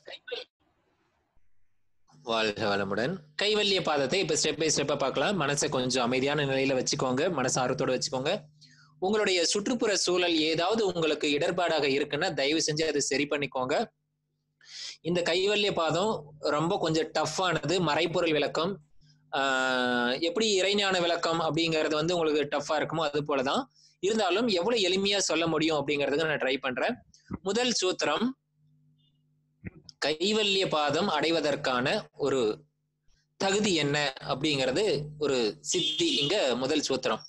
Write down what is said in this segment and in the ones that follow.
வாழ்க வளமுடன் கைவல்லிய பாதத்தை இப்ப ஸ்டெப் பை ஸ்டெப்பா பார்க்கலாம் மனசை கொஞ்சம் அமைதியான நிலையில வச்சுக்கோங்க மனசு ஆர்வத்தோட வச்சுக்கோங்க உங்களுடைய சுற்றுப்புற சூழல் ஏதாவது உங்களுக்கு இடர்பாடாக இருக்குன்னா தயவு செஞ்சு அதை சரி பண்ணிக்கோங்க இந்த கைவல்லிய பாதம் ரொம்ப கொஞ்சம் டஃப்பானது மறைப்பொருள் விளக்கம் ஆஹ் எப்படி இறைஞான விளக்கம் அப்படிங்கிறது வந்து உங்களுக்கு டஃப்பா இருக்குமோ அது போலதான் இருந்தாலும் எவ்வளவு எளிமையா சொல்ல முடியும் அப்படிங்கிறதுக்கு நான் ட்ரை பண்றேன் முதல் சூத்திரம் கைவல்லிய பாதம் அடைவதற்கான ஒரு தகுதி என்ன அப்படிங்கிறது ஒரு சித்தி இங்க முதல் சூத்திரம்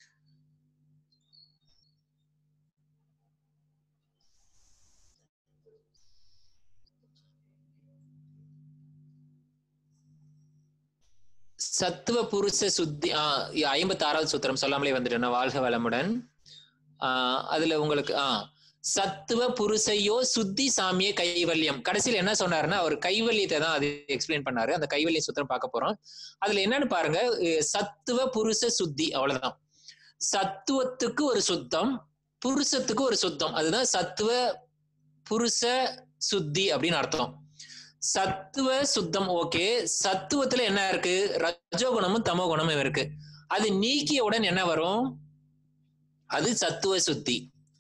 சத்துவ புருஷ சுத்தி ஆஹ் ஐம்பத்தி ஆறாவது சூத்திரம் சொல்லாமலே வந்துட்டேன் நான் வாழ்க வளமுடன் ஆஹ் அதுல உங்களுக்கு ஆஹ் சத்துவ புருஷையோ சுத்தி சாமிய கைவல்யம் கடைசியில் என்ன சொன்னாருன்னா அவர் கைவல்யத்தை தான் அது எக்ஸ்பிளைன் பண்ணாரு அந்த கைவல்ய சூத்திரம் பார்க்க போறோம் அதுல என்னன்னு பாருங்க அஹ் சத்துவ புருஷ சுத்தி அவ்வளவுதான் சத்துவத்துக்கு ஒரு சுத்தம் புருஷத்துக்கு ஒரு சுத்தம் அதுதான் சத்துவ புருஷ சுத்தி அப்படின்னு அர்த்தம் சத்துவ சுத்தம் ஓகே சத்துவத்துல என்ன இருக்கு ரஜோகுணமும் தமோ குணமும் இருக்கு அது நீக்கியவுடன் என்ன வரும் அது சத்துவ சுத்தி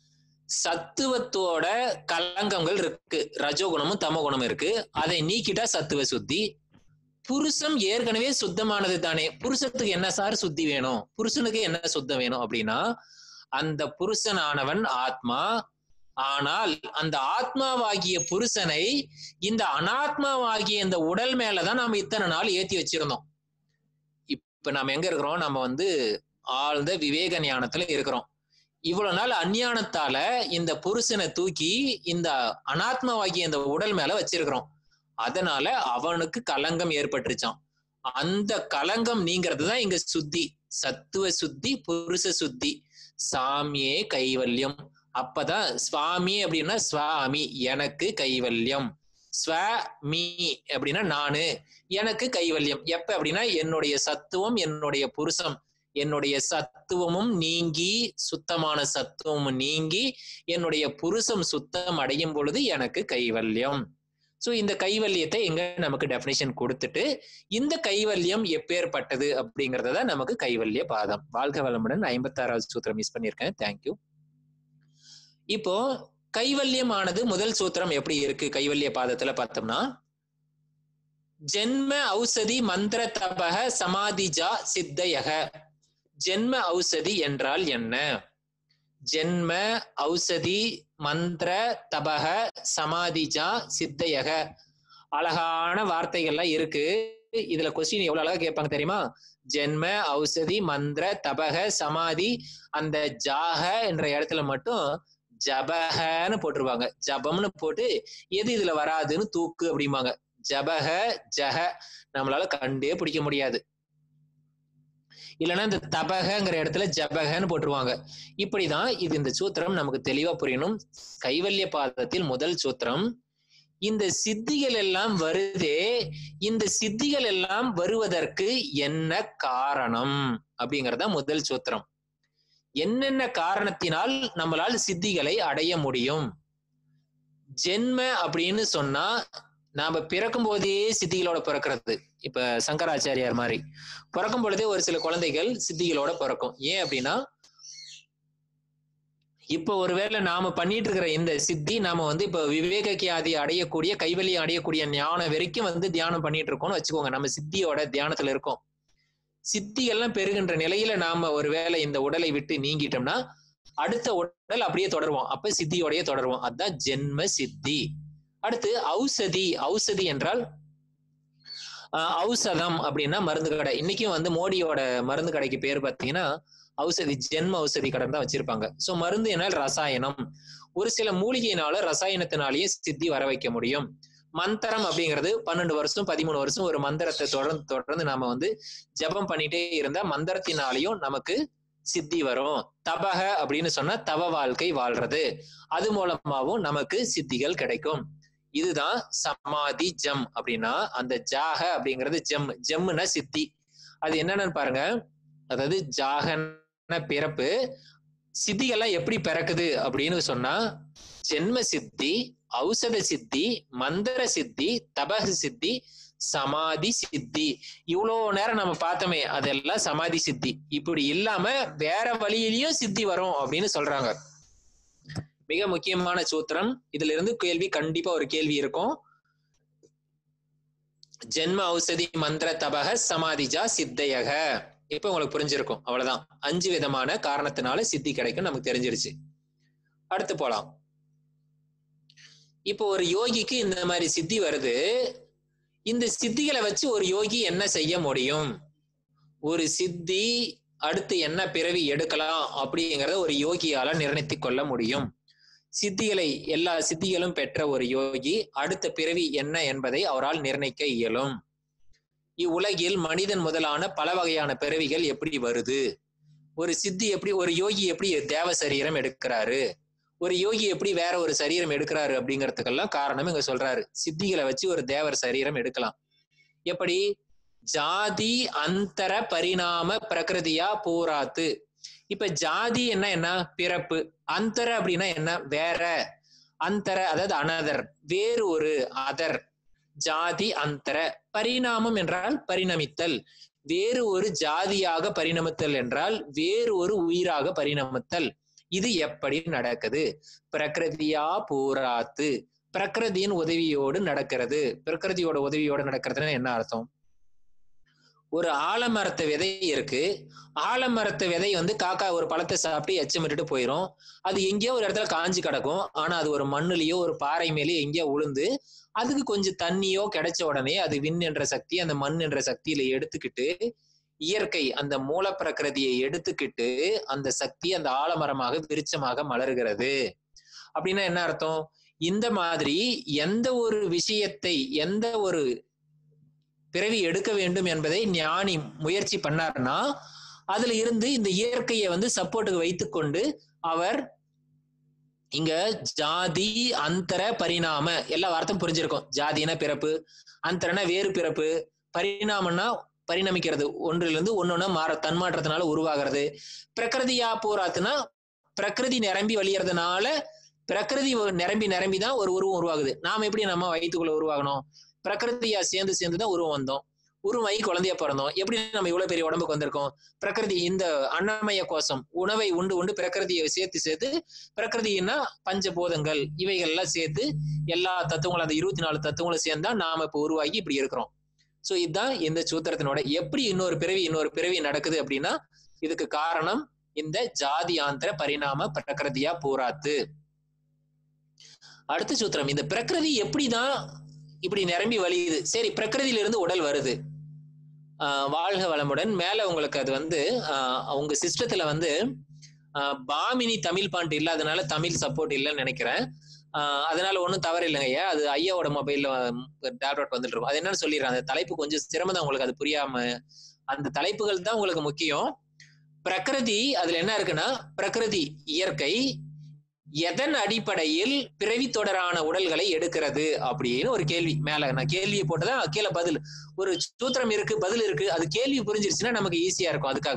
சத்துவத்தோட கலங்கங்கள் இருக்கு ரஜோகுணமும் தமோ குணமும் இருக்கு அதை நீக்கிட்டா சத்துவ சுத்தி புருஷம் ஏற்கனவே சுத்தமானது தானே புருஷத்துக்கு என்ன சார் சுத்தி வேணும் புருஷனுக்கு என்ன சுத்தம் வேணும் அப்படின்னா அந்த புருஷனானவன் ஆத்மா ஆனால் அந்த ஆத்மாவாகிய புருஷனை இந்த அனாத்மாவாகிய இந்த உடல் மேலதான் நாம இத்தனை நாள் ஏத்தி வச்சிருந்தோம் இப்ப நாம எங்க இருக்கிறோம் நம்ம வந்து ஆழ்ந்த விவேக ஞானத்துல இருக்கிறோம் இவ்வளவு நாள் அஞ்ஞானத்தால இந்த புருஷனை தூக்கி இந்த அனாத்மாவாகிய இந்த உடல் மேல வச்சிருக்கிறோம் அதனால அவனுக்கு கலங்கம் ஏற்பட்டுருச்சான் அந்த கலங்கம் நீங்கிறது தான் இங்க சுத்தி சத்துவ சுத்தி புருஷ சுத்தி சாமியே கைவல்யம் அப்பதான் சுவாமி அப்படின்னா சுவாமி எனக்கு கைவல்யம் ஸ்வமி அப்படின்னா நானு எனக்கு கைவல்யம் எப்ப அப்படின்னா என்னுடைய சத்துவம் என்னுடைய புருஷம் என்னுடைய சத்துவமும் நீங்கி சுத்தமான சத்துவமும் நீங்கி என்னுடைய புருஷம் சுத்தம் அடையும் பொழுது எனக்கு கைவல்யம் சோ இந்த கைவல்யத்தை எங்க நமக்கு டெபினிஷன் கொடுத்துட்டு இந்த கைவல்யம் எப்பேற்பட்டது அப்படிங்கறத நமக்கு கைவல்ய பாதம் வாழ்க வளமுடன் ஐம்பத்தாறாவது சூத்திரம் மிஸ் பண்ணியிருக்கேன் தேங்க்யூ இப்போ கைவல்யமானது முதல் சூத்திரம் எப்படி இருக்கு கைவல்ய பாதத்துல பார்த்தோம்னா ஜென்ம ஔஷதி மந்திர தபக சமாதிஜா சித்தயக ஜென்ம ஔஷதி என்றால் என்ன ஜென்ம ஔஷதி மந்திர தபக சமாதிஜா சித்தயக அழகான வார்த்தைகள்லாம் இருக்கு இதுல கொஸ்டின் எவ்வளவு அழகா கேட்பாங்க தெரியுமா ஜென்ம ஔஷதி மந்திர தபக சமாதி அந்த ஜாக என்ற இடத்துல மட்டும் ஜபகன்னு போட்டுருவாங்க ஜபம்னு போட்டு எது இதுல வராதுன்னு தூக்கு அப்படிம்பாங்க ஜபக ஜக நம்மளால கண்டே பிடிக்க முடியாது இல்லைன்னா இந்த தபகங்கிற இடத்துல ஜபகன்னு போட்டுருவாங்க இப்படிதான் இது இந்த சூத்திரம் நமக்கு தெளிவா புரியணும் கைவல்ய பாதத்தில் முதல் சூத்திரம் இந்த சித்திகள் எல்லாம் வருதே இந்த சித்திகள் எல்லாம் வருவதற்கு என்ன காரணம் அப்படிங்கறத முதல் சூத்திரம் என்னென்ன காரணத்தினால் நம்மளால் சித்திகளை அடைய முடியும் ஜென்ம அப்படின்னு சொன்னா நாம பிறக்கும் போதே சித்திகளோட பிறக்கிறது இப்ப சங்கராச்சாரியார் மாதிரி பிறக்கும் பொழுதே ஒரு சில குழந்தைகள் சித்திகளோட பிறக்கும் ஏன் அப்படின்னா இப்ப ஒருவேளை நாம பண்ணிட்டு இருக்கிற இந்த சித்தி நாம வந்து இப்ப விவேக கியாதி அடையக்கூடிய கைவலியம் அடையக்கூடிய ஞானம் வரைக்கும் வந்து தியானம் பண்ணிட்டு இருக்கோம்னு வச்சுக்கோங்க நம்ம சித்தியோட தியானத்துல இருக்கோம் சித்தி எல்லாம் பெறுகின்ற நிலையில நாம ஒருவேளை இந்த உடலை விட்டு நீங்கிட்டோம்னா அடுத்த உடல் அப்படியே தொடருவோம் அப்ப சித்தியோடய தொடருவோம் அதுதான் ஜென்ம சித்தி அடுத்து ஔஷதி ஔஷதி என்றால் ஔஷதம் அப்படின்னா மருந்து கடை இன்னைக்கும் வந்து மோடியோட மருந்து கடைக்கு பேர் பார்த்தீங்கன்னா ஔஷதி ஜென்ம ஔஷதி கடை தான் வச்சிருப்பாங்க சோ மருந்து என்னால் ரசாயனம் ஒரு சில மூலிகையினால ரசாயனத்தினாலேயே சித்தி வர வைக்க முடியும் மந்திரம் அப்படிங்கிறது பன்னெண்டு வருஷம் பதிமூணு வருஷம் ஒரு மந்திரத்தை தொடர்ந்து தொடர்ந்து நாம வந்து ஜபம் பண்ணிட்டே இருந்தா மந்திரத்தினாலையும் நமக்கு சித்தி வரும் தபக அப்படின்னு சொன்னா தவ வாழ்க்கை வாழ்றது அது மூலமாவும் நமக்கு சித்திகள் கிடைக்கும் இதுதான் சமாதி ஜம் அப்படின்னா அந்த ஜாக அப்படிங்கிறது ஜெம் ஜெம்முனா சித்தி அது என்னன்னு பாருங்க அதாவது ஜாகன பிறப்பு சித்திகள்லாம் எப்படி பிறக்குது அப்படின்னு சொன்னா ஜென்ம சித்தி ஔஷத சித்தி மந்திர சித்தி தபக சித்தி சமாதி சித்தி இவ்வளோ நேரம் நம்ம பார்த்தோமே அதெல்லாம் சமாதி சித்தி இப்படி இல்லாம வேற வழியிலயும் சித்தி வரும் அப்படின்னு சொல்றாங்க மிக முக்கியமான சூத்திரம் இதுல இருந்து கேள்வி கண்டிப்பா ஒரு கேள்வி இருக்கும் ஜென்ம ஔஷதி மந்திர தபக சமாதிஜா சித்தையக இப்ப உங்களுக்கு புரிஞ்சிருக்கும் அவ்வளவுதான் அஞ்சு விதமான காரணத்தினால சித்தி கிடைக்கும் நமக்கு தெரிஞ்சிருச்சு அடுத்து போலாம் இப்போ ஒரு யோகிக்கு இந்த மாதிரி சித்தி வருது இந்த சித்திகளை வச்சு ஒரு யோகி என்ன செய்ய முடியும் ஒரு சித்தி அடுத்து என்ன பிறவி எடுக்கலாம் அப்படிங்கிறத ஒரு யோகியால நிர்ணயித்து கொள்ள முடியும் சித்திகளை எல்லா சித்திகளும் பெற்ற ஒரு யோகி அடுத்த பிறவி என்ன என்பதை அவரால் நிர்ணயிக்க இயலும் இவ்வுலகில் மனிதன் முதலான பல வகையான பிறவிகள் எப்படி வருது ஒரு சித்தி எப்படி ஒரு யோகி எப்படி தேவ சரீரம் எடுக்கிறாரு ஒரு யோகி எப்படி வேற ஒரு சரீரம் எடுக்கிறாரு அப்படிங்கிறதுக்கெல்லாம் காரணம் இங்க சொல்றாரு சித்திகளை வச்சு ஒரு தேவர் சரீரம் எடுக்கலாம் எப்படி ஜாதி அந்தர பரிணாம பிரகிருதியா பூராத்து இப்ப ஜாதி என்ன என்ன பிறப்பு அந்தர அப்படின்னா என்ன வேற அந்தர அதாவது அனதர் வேறு ஒரு அதர் ஜாதி அந்தர பரிணாமம் என்றால் பரிணமித்தல் வேறு ஒரு ஜாதியாக பரிணமித்தல் என்றால் வேறு ஒரு உயிராக பரிணமித்தல் இது எப்படி நடக்குது பிரகிருதியா பூராத்து பிரகிருதியின் உதவியோடு நடக்கிறது பிரகிருதியோட உதவியோடு நடக்கிறதுன்னா என்ன அர்த்தம் ஒரு ஆலமரத்து விதை இருக்கு ஆலமரத்து விதை வந்து காக்கா ஒரு பழத்தை சாப்பிட்டு எச்சமிட்டுட்டு போயிடும் அது எங்கேயோ ஒரு இடத்துல காஞ்சி கிடக்கும் ஆனா அது ஒரு மண்ணுலயோ ஒரு பாறை மேலேயோ எங்கேயோ உளுந்து அதுக்கு கொஞ்சம் தண்ணியோ கிடைச்ச உடனே அது விண் என்ற சக்தி அந்த மண் என்ற சக்தியில எடுத்துக்கிட்டு இயற்கை அந்த மூல பிரகிருதியை எடுத்துக்கிட்டு அந்த சக்தி அந்த ஆலமரமாக விருட்சமாக மலர்கிறது அப்படின்னா என்ன அர்த்தம் இந்த மாதிரி எந்த ஒரு விஷயத்தை எந்த ஒரு பிறவி எடுக்க வேண்டும் என்பதை ஞானி முயற்சி பண்ணார்னா அதுல இருந்து இந்த இயற்கையை வந்து சப்போர்ட்டுக்கு வைத்துக்கொண்டு அவர் இங்க ஜாதி அந்தர பரிணாம எல்லா வார்த்தையும் புரிஞ்சிருக்கும் ஜாதினா பிறப்பு அந்தரனா வேறு பிறப்பு பரிணாமம்னா பரிணமிக்கிறது ஒன்றிலிருந்து ஒன்னொன்னு மாற தன்மாற்றத்தினால உருவாகிறது பிரகிருதியா போராத்துனா பிரகிருதி நிரம்பி வழியறதுனால பிரகிருதி நிரம்பி நிரம்பி தான் ஒரு உருவம் உருவாகுது நாம எப்படி நம்ம வயிற்றுக்குள்ள உருவாகணும் பிரகிருதியா சேர்ந்து சேர்ந்து தான் உருவம் வந்தோம் உருவாகி குழந்தைய பிறந்தோம் எப்படி நம்ம இவ்வளவு பெரிய உடம்புக்கு வந்திருக்கோம் பிரகிருதி இந்த அன்னமய கோஷம் உணவை உண்டு உண்டு பிரகிருதியை சேர்த்து சேர்த்து பிரகிருதினா பஞ்சபூதங்கள் இவைகள் எல்லாம் சேர்த்து எல்லா தத்துவங்களும் அந்த இருபத்தி நாலு தத்துவங்களும் சேர்ந்தா நாம இப்ப உருவாகி இப்படி இருக்கிறோம் சோ இதுதான் இந்த சூத்திரத்தினோட எப்படி இன்னொரு பிறவி இன்னொரு பிறவி நடக்குது அப்படின்னா இதுக்கு காரணம் இந்த ஜாதியாந்திர பரிணாம பிரகிருதியா பூராத்து அடுத்த சூத்திரம் இந்த பிரகிருதி எப்படிதான் இப்படி நிரம்பி வழியுது சரி பிரகிருதியில இருந்து உடல் வருது ஆஹ் வாழ்க வளமுடன் மேல உங்களுக்கு அது வந்து ஆஹ் உங்க சிஸ்டத்துல வந்து ஆஹ் பாமினி தமிழ் பாண்ட் இல்லாதனால தமிழ் சப்போர்ட் இல்லைன்னு நினைக்கிறேன் ஆஹ் அதனால ஒன்றும் தவறு இல்லைங்க அது ஐயாவோட மொபைல்ல டேப்லெட் வந்துட்டு இருக்கும் அது என்னன்னு சொல்லிடுறேன் அந்த தலைப்பு கொஞ்சம் சிரமம் தான் உங்களுக்கு அது புரியாம அந்த தலைப்புகள் தான் உங்களுக்கு முக்கியம் பிரகிருதி அதுல என்ன இருக்குன்னா பிரகிருதி இயற்கை எதன் அடிப்படையில் பிறவி தொடரான உடல்களை எடுக்கிறது அப்படின்னு ஒரு கேள்வி மேல நான் கேள்வியை போட்டுதான் கீழே பதில் ஒரு சூத்திரம் இருக்கு பதில் இருக்கு அது கேள்வி புரிஞ்சிருச்சுன்னா நமக்கு ஈஸியா இருக்கும் அதுக்காக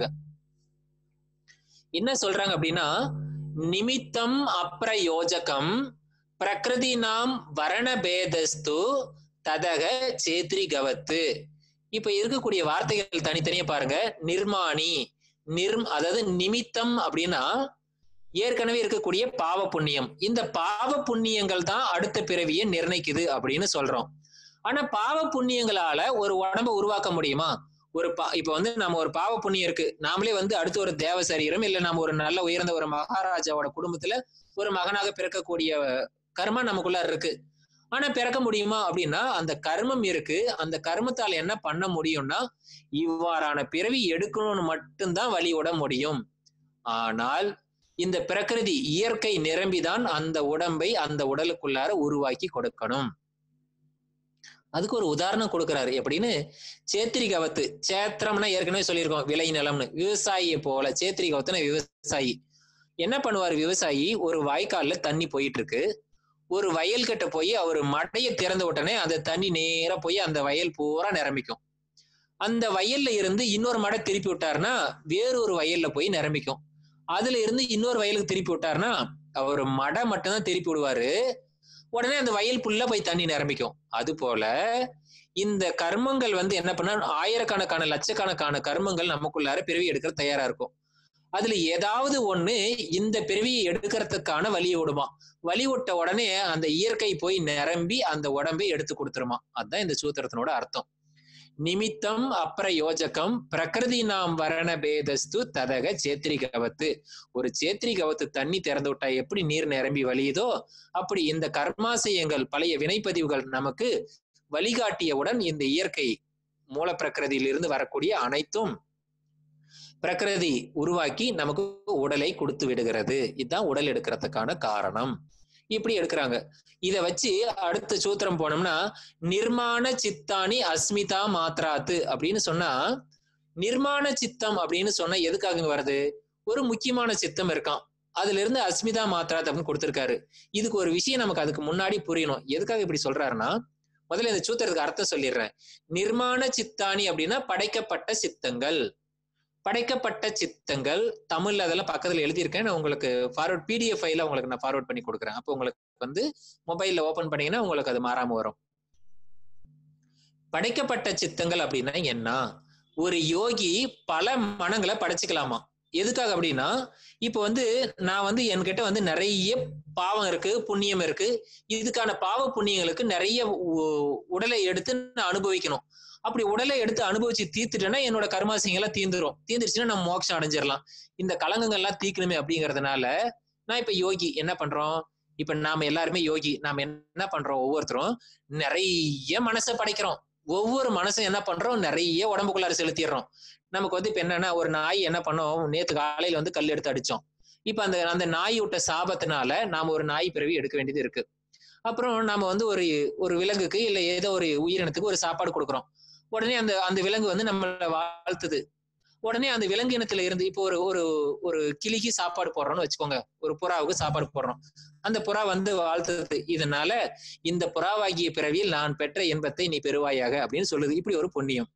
என்ன சொல்றாங்க அப்படின்னா நிமித்தம் அப்ரயோஜகம் பிரகிருதி நாம் வரண பேதஸ்து ததக சேத்ரி கவத்து இப்ப இருக்கக்கூடிய வார்த்தைகள் தனித்தனியா பாருங்க நிர்மாணி நிர்ம் அதாவது நிமித்தம் அப்படின்னா ஏற்கனவே இருக்கக்கூடிய பாவ புண்ணியம் இந்த பாவ புண்ணியங்கள் தான் அடுத்த பிறவியை நிர்ணயிக்குது அப்படின்னு சொல்றோம் ஆனா பாவ புண்ணியங்களால ஒரு உடம்ப உருவாக்க முடியுமா ஒரு பா இப்ப வந்து நம்ம ஒரு பாவ புண்ணியம் இருக்கு நாமளே வந்து அடுத்து ஒரு தேவ சரீரம் இல்ல நம்ம ஒரு நல்ல உயர்ந்த ஒரு மகாராஜாவோட குடும்பத்துல ஒரு மகனாக பிறக்கக்கூடிய கர்மம் நமக்குள்ள இருக்கு ஆனா பிறக்க முடியுமா அப்படின்னா அந்த கர்மம் இருக்கு அந்த கர்மத்தால என்ன பண்ண முடியும்னா இவ்வாறான பிறவி எடுக்கணும்னு மட்டும்தான் வழிவிட முடியும் ஆனால் இந்த பிரகிருதி இயற்கை நிரம்பிதான் அந்த உடம்பை அந்த உடலுக்குள்ளார உருவாக்கி கொடுக்கணும் அதுக்கு ஒரு உதாரணம் கொடுக்கிறாரு எப்படின்னு சேத்திரி கவத்து சேத்திரம்னா ஏற்கனவே சொல்லியிருக்கோம் விளை நிலம்னு விவசாயியை போல சேத்திரி கவத்துன விவசாயி என்ன பண்ணுவார் விவசாயி ஒரு வாய்க்கால்ல தண்ணி போயிட்டு இருக்கு ஒரு வயல் கிட்ட போய் அவர் மடையை திறந்த உடனே அந்த தண்ணி நேரா போய் அந்த வயல் பூரா நிரம்பிக்கும் அந்த வயல்ல இருந்து இன்னொரு மடை திருப்பி விட்டாருன்னா வேறொரு வயல்ல போய் நிரம்பிக்கும் அதுல இருந்து இன்னொரு வயலுக்கு திருப்பி விட்டாருன்னா அவர் மடை மட்டும்தான் திருப்பி விடுவாரு உடனே அந்த வயல் புல்ல போய் தண்ணி நிரம்பிக்கும் அது போல இந்த கர்மங்கள் வந்து என்ன பண்ணா ஆயிரக்கணக்கான லட்சக்கணக்கான கர்மங்கள் நமக்குள்ளார பிறவி எடுக்கிற தயாரா இருக்கும் அதுல ஏதாவது ஒண்ணு இந்த பிறவியை எடுக்கிறதுக்கான வழி விடுமா வழி விட்ட உடனே அந்த இயற்கை போய் நிரம்பி அந்த உடம்பை எடுத்து கொடுத்துருமா அதுதான் இந்த சூத்திரத்தினோட அர்த்தம் நிமித்தம் அப்பிரயோஜகம் பிரகிருதி நாம் வரண பேதஸ்து ததக சேத்திரிகவத்து ஒரு சேத்திரிகவத்து தண்ணி திறந்து விட்டா எப்படி நீர் நிரம்பி வழியுதோ அப்படி இந்த கர்மாசயங்கள் பழைய வினைப்பதிவுகள் நமக்கு வழிகாட்டியவுடன் இந்த இயற்கை மூல பிரகிருதியிலிருந்து வரக்கூடிய அனைத்தும் பிரகிருதி உருவாக்கி நமக்கு உடலை கொடுத்து விடுகிறது இதுதான் உடல் எடுக்கிறதுக்கான காரணம் இப்படி எடுக்கிறாங்க இத வச்சு அடுத்த சூத்திரம் போனோம்னா நிர்மாண சித்தானி அஸ்மிதா மாத்ராத்து அப்படின்னு சொன்னா நிர்மாண சித்தம் அப்படின்னு சொன்னா எதுக்காக இங்க வருது ஒரு முக்கியமான சித்தம் இருக்கான் அதுல இருந்து அஸ்மிதா மாத்ராத் அப்படின்னு கொடுத்திருக்காரு இதுக்கு ஒரு விஷயம் நமக்கு அதுக்கு முன்னாடி புரியணும் எதுக்காக இப்படி சொல்றாருன்னா முதல்ல இந்த சூத்திரத்துக்கு அர்த்தம் சொல்லிடுறேன் நிர்மாண சித்தானி அப்படின்னா படைக்கப்பட்ட சித்தங்கள் படைக்கப்பட்ட சித்தங்கள் தமிழ்ல அதெல்லாம் பக்கத்துல எழுதியிருக்கேன் நான் உங்களுக்கு ஃபார்வர்ட் பிடிஎஃப் ஃபைல உங்களுக்கு நான் ஃபார்வர்ட் பண்ணி கொடுக்குறேன் அப்போ உங்களுக்கு வந்து மொபைல்ல ஓபன் பண்ணீங்கன்னா உங்களுக்கு அது மாறாம வரும் படைக்கப்பட்ட சித்தங்கள் அப்படின்னா என்ன ஒரு யோகி பல மனங்களை படைச்சுக்கலாமா எதுக்காக அப்படின்னா இப்போ வந்து நான் வந்து என்கிட்ட வந்து நிறைய பாவம் இருக்கு புண்ணியம் இருக்கு இதுக்கான பாவ புண்ணியங்களுக்கு நிறைய உ- உடலை எடுத்து நான் அனுபவிக்கணும் அப்படி உடலை எடுத்து அனுபவிச்சு தீர்த்துட்டேன்னா என்னோட கர்மாசிங்கெல்லாம் தீந்துரும் தீந்துருச்சுன்னா நம்ம மோட்சம் அடைஞ்சிடலாம் இந்த கலங்கங்கள்லாம் தீக்கணுமே அப்படிங்கறதுனால நான் இப்ப யோகி என்ன பண்றோம் இப்ப நாம எல்லாருமே யோகி நாம என்ன பண்றோம் ஒவ்வொருத்தரும் நிறைய மனசை படைக்கிறோம் ஒவ்வொரு மனசும் என்ன பண்றோம் நிறைய உடம்புக்குள்ளார செலுத்திடுறோம் நமக்கு வந்து இப்ப என்னன்னா ஒரு நாய் என்ன பண்ணோம் நேத்து காலையில வந்து கல் எடுத்து அடிச்சோம் இப்ப அந்த அந்த நாய் விட்ட சாபத்தினால நாம ஒரு நாய் பிறவி எடுக்க வேண்டியது இருக்கு அப்புறம் நாம வந்து ஒரு ஒரு விலங்குக்கு இல்ல ஏதோ ஒரு உயிரினத்துக்கு ஒரு சாப்பாடு கொடுக்குறோம் உடனே அந்த அந்த விலங்கு வந்து நம்மள வாழ்த்துது உடனே அந்த விலங்கு இனத்துல இருந்து இப்போ ஒரு ஒரு ஒரு கிளிக்கு சாப்பாடு போடுறோம்னு வச்சுக்கோங்க ஒரு புறாவுக்கு சாப்பாடு போடுறோம் அந்த புறா வந்து வாழ்த்துது இதனால இந்த புறாவாகிய பிறவியில் நான் பெற்ற இன்பத்தை நீ பெறுவாயாக அப்படின்னு சொல்லுது இப்படி ஒரு புண்ணியம்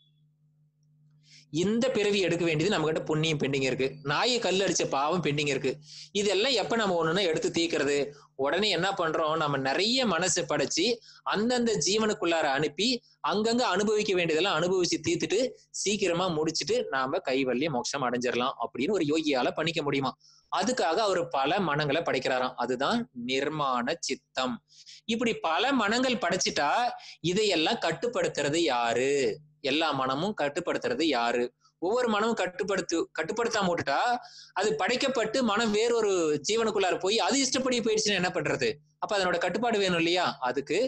இந்த பிறவி எடுக்க வேண்டியது நம்ம கிட்ட புண்ணியம் பெண்டிங் இருக்கு நாயை கல் அடிச்ச பாவம் பெண்டிங் இருக்கு இதெல்லாம் எப்ப நம்ம ஒண்ணுன்னா எடுத்து தீக்கிறது உடனே என்ன பண்றோம் நம்ம நிறைய மனசு படைச்சு அந்தந்த ஜீவனுக்குள்ளார அனுப்பி அங்கங்க அனுபவிக்க வேண்டியதெல்லாம் அனுபவிச்சு தீர்த்துட்டு சீக்கிரமா முடிச்சுட்டு நாம கைவல்லிய மோட்சம் அடைஞ்சிடலாம் அப்படின்னு ஒரு யோகியால பண்ணிக்க முடியுமா அதுக்காக அவர் பல மனங்களை படைக்கிறாராம் அதுதான் நிர்மாண சித்தம் இப்படி பல மனங்கள் படைச்சிட்டா இதையெல்லாம் கட்டுப்படுத்துறது யாரு எல்லா மனமும் கட்டுப்படுத்துறது யாரு ஒவ்வொரு மனமும் கட்டுப்படுத்து கட்டுப்படுத்தாம விட்டுட்டா அது படைக்கப்பட்டு மனம் வேறொரு ஜீவனுக்குள்ளார போய் அது இஷ்டப்படி போயிடுச்சுன்னா என்ன பண்றது அப்ப அதனோட கட்டுப்பாடு வேணும் இல்லையா அதுக்கு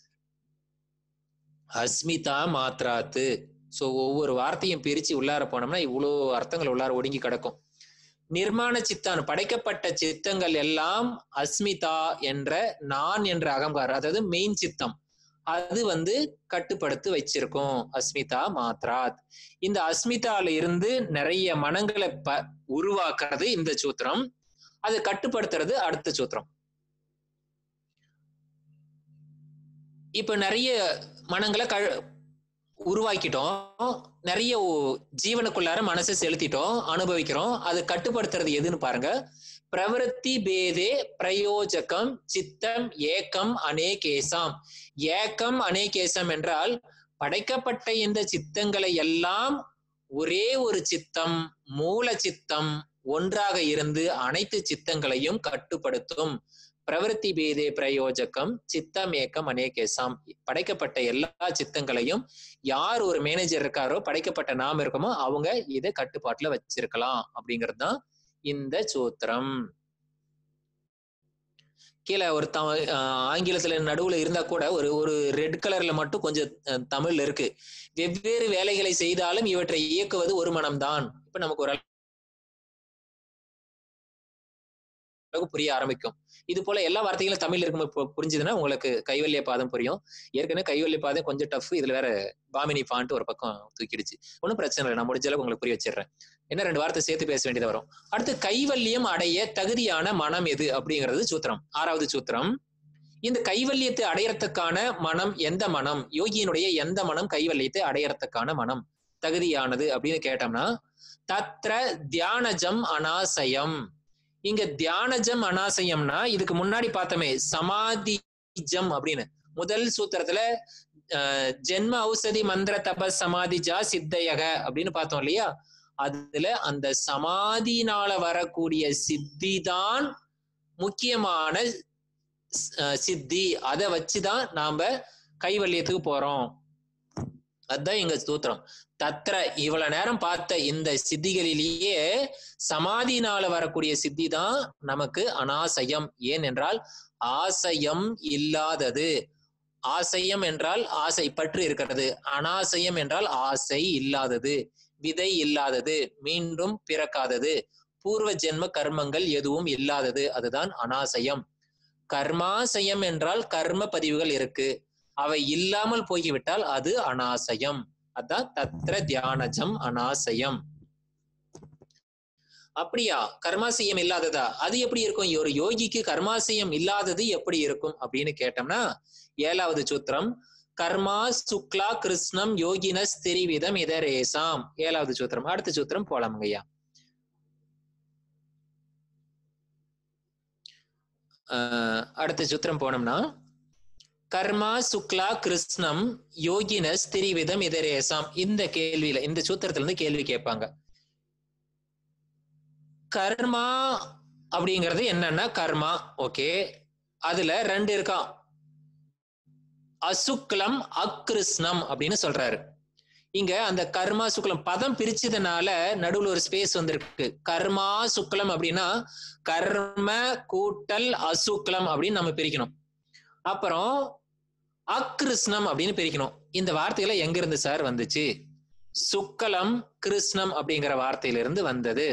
அஸ்மிதா மாத்ராத்து சோ ஒவ்வொரு வார்த்தையும் பிரிச்சு உள்ளார போனோம்னா இவ்வளோ அர்த்தங்கள் உள்ளார ஒடுங்கி கிடக்கும் நிர்மாண சித்தான் படைக்கப்பட்ட சித்தங்கள் எல்லாம் அஸ்மிதா என்ற நான் என்ற அகங்காரம் அதாவது மெயின் சித்தம் அது வந்து கட்டுப்படுத்தி வச்சிருக்கோம் அஸ்மிதா மாத்ராத் இந்த அஸ்மிதால இருந்து நிறைய மனங்களை ப உருவாக்குறது இந்த சூத்திரம் அது கட்டுப்படுத்துறது அடுத்த சூத்திரம் இப்ப நிறைய மனங்களை க உருவாக்கிட்டோம் நிறைய ஒ- ஜீவனுக்குள்ளார மனசை செலுத்திட்டோம் அனுபவிக்கிறோம் அது கட்டுப்படுத்துறது எதுன்னு பாருங்க பிரவருத்தி பேதே பிரயோஜகம் சித்தம் ஏக்கம் அநேகேசாம் ஏக்கம் அநேகேசம் என்றால் படைக்கப்பட்ட இந்த சித்தங்களை எல்லாம் ஒரே ஒரு சித்தம் மூல சித்தம் ஒன்றாக இருந்து அனைத்து சித்தங்களையும் கட்டுப்படுத்தும் பிரவருத்தி பேதே பிரயோஜகம் சித்தம் ஏக்கம் அநேகேசாம் படைக்கப்பட்ட எல்லா சித்தங்களையும் யார் ஒரு மேனேஜர் இருக்காரோ படைக்கப்பட்ட நாம் இருக்கோமோ அவங்க இதை கட்டுப்பாட்டுல வச்சிருக்கலாம் அப்படிங்கிறது தான் இந்த சூத்திரம் கீழே ஒரு த ஆஹ் ஆங்கிலத்துல நடுவுல இருந்தா கூட ஒரு ஒரு ரெட் கலர்ல மட்டும் கொஞ்சம் அஹ், தமிழ்ல இருக்கு வெவ்வேறு வேலைகளை செய்தாலும் இவற்றை இயக்குவது ஒரு மனம்தான் இப்ப நமக்கு ஒரு அளவுக்கு புரிய ஆரம்பிக்கும் இது போல எல்லா வார்த்தைகளும் தமிழ் இருக்கும் இப்போ புரிஞ்சுதுன்னா உங்களுக்கு கைவல்ய பாதம் புரியும் ஏற்கனவே கைவல்ய பாதம் கொஞ்சம் டஃப் இதுல வேற பாமினி ஃபாண்ட் ஒரு பக்கம் தூக்கிடுச்சு ஒன்றும் பிரச்சனை இல்லை நான் முடிஞ்ச அளவுக்கு உங்களுக்கு புரிய வச்சிடுறேன் என்ன ரெண்டு வார்த்தை சேர்த்து பேச வேண்டியது வரும் அடுத்து கைவல்யம் அடைய தகுதியான மனம் எது அப்படிங்கிறது சூத்திரம் ஆறாவது சூத்திரம் இந்த கைவல்யத்தை அடையறதுக்கான மனம் எந்த மனம் யோகியினுடைய எந்த மனம் கைவல்யத்தை அடையறதுக்கான மனம் தகுதியானது அப்படின்னு கேட்டோம்னா தத்ர தியானஜம் அனாசயம் இங்க தியானஜம் அனாசயம்னா இதுக்கு முன்னாடி பார்த்தோமே சமாதி பீஜம் அப்படின்னு முதல் சூத்திரத்துல அஹ், ஜென்ம ஔஷதி மந்திர தப சமாதிஜா சித்தையக அப்படின்னு பார்த்தோம் இல்லையா அதுல அந்த சமாதினால வரக்கூடிய சித்தி தான் முக்கியமான அஹ், சித்தி அதை வச்சுதான் நாம கைவல்யத்துக்கு போறோம் அதுதான் எங்க ஸ்தோத்திரம் தத்ர இவ்வளவு நேரம் பார்த்த இந்த சித்திகளிலேயே சமாதினால வரக்கூடிய சித்தி தான் நமக்கு அனாசயம் ஏன் என்றால் ஆசையம் இல்லாதது ஆசையம் என்றால் ஆசை பற்று இருக்கிறது அனாசயம் என்றால் ஆசை இல்லாதது விதை இல்லாதது மீண்டும் பிறக்காதது பூர்வ ஜென்ம கர்மங்கள் எதுவும் இல்லாதது அதுதான் அனாசயம் கர்மாசயம் என்றால் கர்ம பதிவுகள் இருக்கு அவை இல்லாமல் போய்விட்டால் அது அனாசயம் அதான் தத்ர தியானஜம் அனாசயம் அப்படியா கர்மாசயம் இல்லாததா அது எப்படி இருக்கும் ஒரு யோகிக்கு கர்மாசயம் இல்லாதது எப்படி இருக்கும் அப்படின்னு கேட்டோம்னா ஏழாவது சூத்திரம் கர்மா சுக்லா கிருஷ்ணம் யோகினஸ் திரிவிதம் இதரேசாம் ஏழாவது சூத்திரம் அடுத்த சூத்திரம் போலாமுங்கய்யா ஆஹ் அடுத்த சூத்திரம் போனோம்னா கர்மா சுக்லா கிருஷ்ணம் யோகினஸ் திரிவிதம் இதரேசாம் இந்த கேள்வியில இந்த சூத்திரத்துல இருந்து கேள்வி கேட்பாங்க கர்மா அப்படிங்கிறது என்னன்னா கர்மா ஓகே அதுல ரெண்டு இருக்கான் அசுக்லம் அக்ருஷ்ணம் அப்படின்னு சொல்றாரு இங்க அந்த கர்மா சுக்லம் பதம் பிரிச்சதுனால நடுவுல ஒரு ஸ்பேஸ் வந்திருக்கு கர்மா சுக்லம் அப்படின்னா கர்ம கூட்டல் அசுக்லம் அப்படின்னு நம்ம பிரிக்கணும் அப்புறம் அக்ருஷ்ணம் அப்படின்னு பிரிக்கணும் இந்த வார்த்தையில எங்க இருந்து சார் வந்துச்சு சுக்கலம் கிருஷ்ணம் அப்படிங்கிற வார்த்தையிலிருந்து வந்தது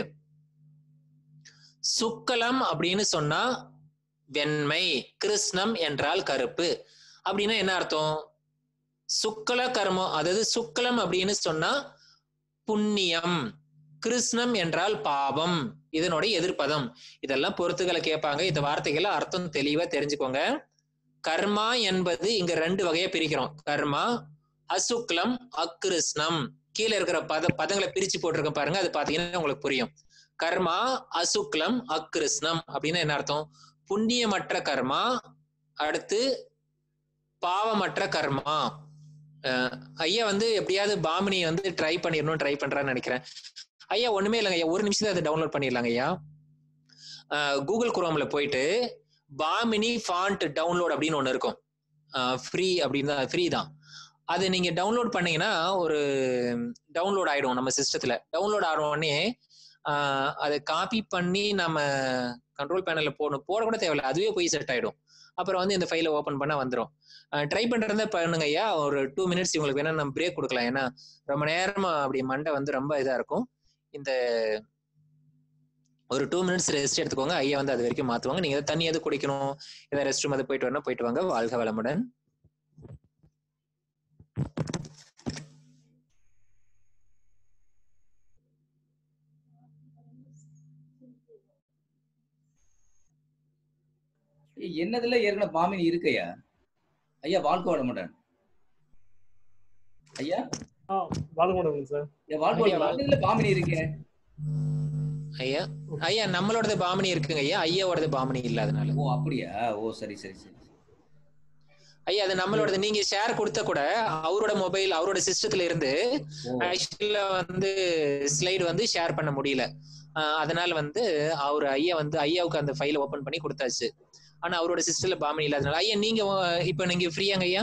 சுக்கலம் அப்படின்னு சொன்னா வெண்மை கிருஷ்ணம் என்றால் கருப்பு அப்படின்னா என்ன அர்த்தம் சுக்கல கர்மம் அதாவது சுக்கலம் அப்படின்னு சொன்னா புண்ணியம் கிருஷ்ணம் என்றால் பாவம் இதனுடைய எதிர்ப்பதம் இதெல்லாம் பொறுத்துக்களை கேட்பாங்க இந்த வார்த்தைகளை அர்த்தம் தெளிவா தெரிஞ்சுக்கோங்க கர்மா என்பது இங்க ரெண்டு வகையா பிரிக்கிறோம் கர்மா அசுக்லம் அக்ருஷ்ணம் கீழே இருக்கிற பத பதங்களை பிரிச்சு போட்டிருக்கேன் பாருங்க அது பாத்தீங்கன்னா உங்களுக்கு புரியும் கர்மா அசுக்லம் அக்ருஷ்ணம் அப்படின்னா என்ன அர்த்தம் புண்ணியமற்ற கர்மா அடுத்து பாவமற்ற கர்மா அஹ் ஐயா வந்து எப்படியாவது பாமினி வந்து ட்ரை பண்ணிடணும் ட்ரை பண்றான்னு நினைக்கிறேன் ஐயா ஒண்ணுமே இல்லைங்க ஐயா ஒரு நிமிஷத்துல அதை டவுன்லோட் பண்ணிடலாங்க ஐயா கூகுள் குரோம்ல போயிட்டு பாமினி ஃபாண்ட் டவுன்லோட் அப்படின்னு ஒன்று இருக்கும் ஃப்ரீ அப்படின்னு தான் ஃப்ரீ தான் அது நீங்க டவுன்லோட் பண்ணீங்கன்னா ஒரு டவுன்லோட் ஆயிடும் நம்ம சிஸ்டத்துல டவுன்லோட் ஆன உடனே ஆஹ் அதை காப்பி பண்ணி நம்ம கண்ட்ரோல் பேனல்ல போடணும் போட கூட தேவையில்ல அதுவே போய் செட் ஆயிடும் அப்புறம் வந்து இந்த ஃபைலை ஓப்பன் பண்ணா வந்துடும் ட்ரை பண்றதா பண்ணுங்க ஐயா ஒரு டூ மினிட்ஸ் உங்களுக்கு வேணா நம்ம பிரேக் கொடுக்கலாம் ஏன்னா ரொம்ப நேரமா அப்படி மண்டை வந்து ரொம்ப இதா இருக்கும் இந்த ஒரு டூ மினிட்ஸ் ரெஸ்ட் எடுத்துக்கோங்க ஐயா வந்து அது வரைக்கும் மாத்துவாங்க நீங்க தண்ணி எது குடிக்கணும் ஏதாவது ரெஸ்ட் ரூம் அது போயிட்டு வரணும் போயிட்டு வாங்க வாழ்க வளமுடன் ஏய், என்னதுல ஏற்கனவே பாமினி இருக்குயா ஐயா வாழ்க்கை வாழ மாட்டேன் ஐயா ஆ பாலகுமாரன் சார் என் வாழ்க்கை ஐயா, வாழ என்னதுல பாமினி இருக்கு ஐயா ஐயா நம்மளோடது பாமணி இருக்குங்க ஐயா ஐயாவோடது பாமணி இல்ல அதனால ஓ அப்படியா ஓ சரி சரி சரி ஐயா அது நம்மளோடது நீங்க ஷேர் கொடுத்த கூட அவரோட மொபைல் அவரோட சிஸ்டத்துல இருந்து ஓ ஆக்சுவலா வந்து ஸ்லைடு வந்து ஷேர் பண்ண முடியல ஆஹ் அதனால வந்து அவர் ஐயா வந்து ஐயாவுக்கு அந்த ஃபைலை ஓபன் பண்ணி கொடுத்தாச்சு ஆனா அவரோட சிஸ்டர்ல பாமணி இல்லாதனால ஐயா நீங்க அஹ், இப்ப நீங்க ஃப்ரீயாங்க ஐயா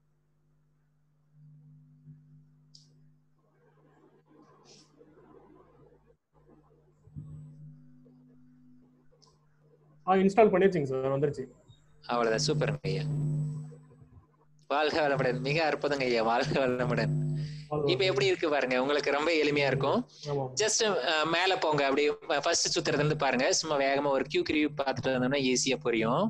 ஆ இன்ஸ்டால் பண்ணிருச்சுங்க சார் வந்துருச்சு அவ்வளவுதான் சூப்பருங்க ஐயா வாழ்க வளமுடன் மிக அற்புதங்க ஐயா வாழ்க வளமுடன் இப்ப எப்படி இருக்கு பாருங்க உங்களுக்கு ரொம்ப எளிமையா இருக்கும் ஆமா ஜஸ்ட் மேல போங்க அப்படி ஃபர்ஸ்ட் சுத்துறதுல இருந்து பாருங்க சும்மா வேகமா ஒரு கியூ கிரியூ பார்த்துட்டு வந்தோம்னா ஈஸியா புரியும்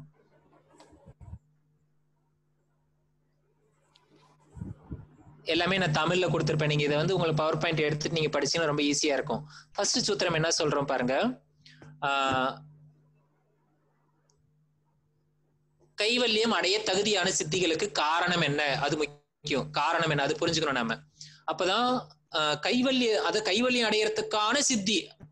எல்லாமே நான் தமிழ்ல கொடுத்துருப்பேன் நீங்க இதை வந்து உங்களுக்கு பவர் பாயிண்ட் எடுத்துட்டு நீங்க படிச்சீங்கன்னா ரொம்ப ஈஸியா இருக்கும் ஃபர்ஸ்ட் சூத்திரம் என்ன சொல்றோம் பாருங்க ஆஹ் கைவல்யம் அடைய தகுதியான சித்திகளுக்கு காரணம் என்ன அது முக்கியம் காரணம் என்ன அது புரிஞ்சுக்கணும் நாம அப்பதான் ஆஹ் கைவல்ய அது கைவல்யம் அடையறதுக்கான சித்தி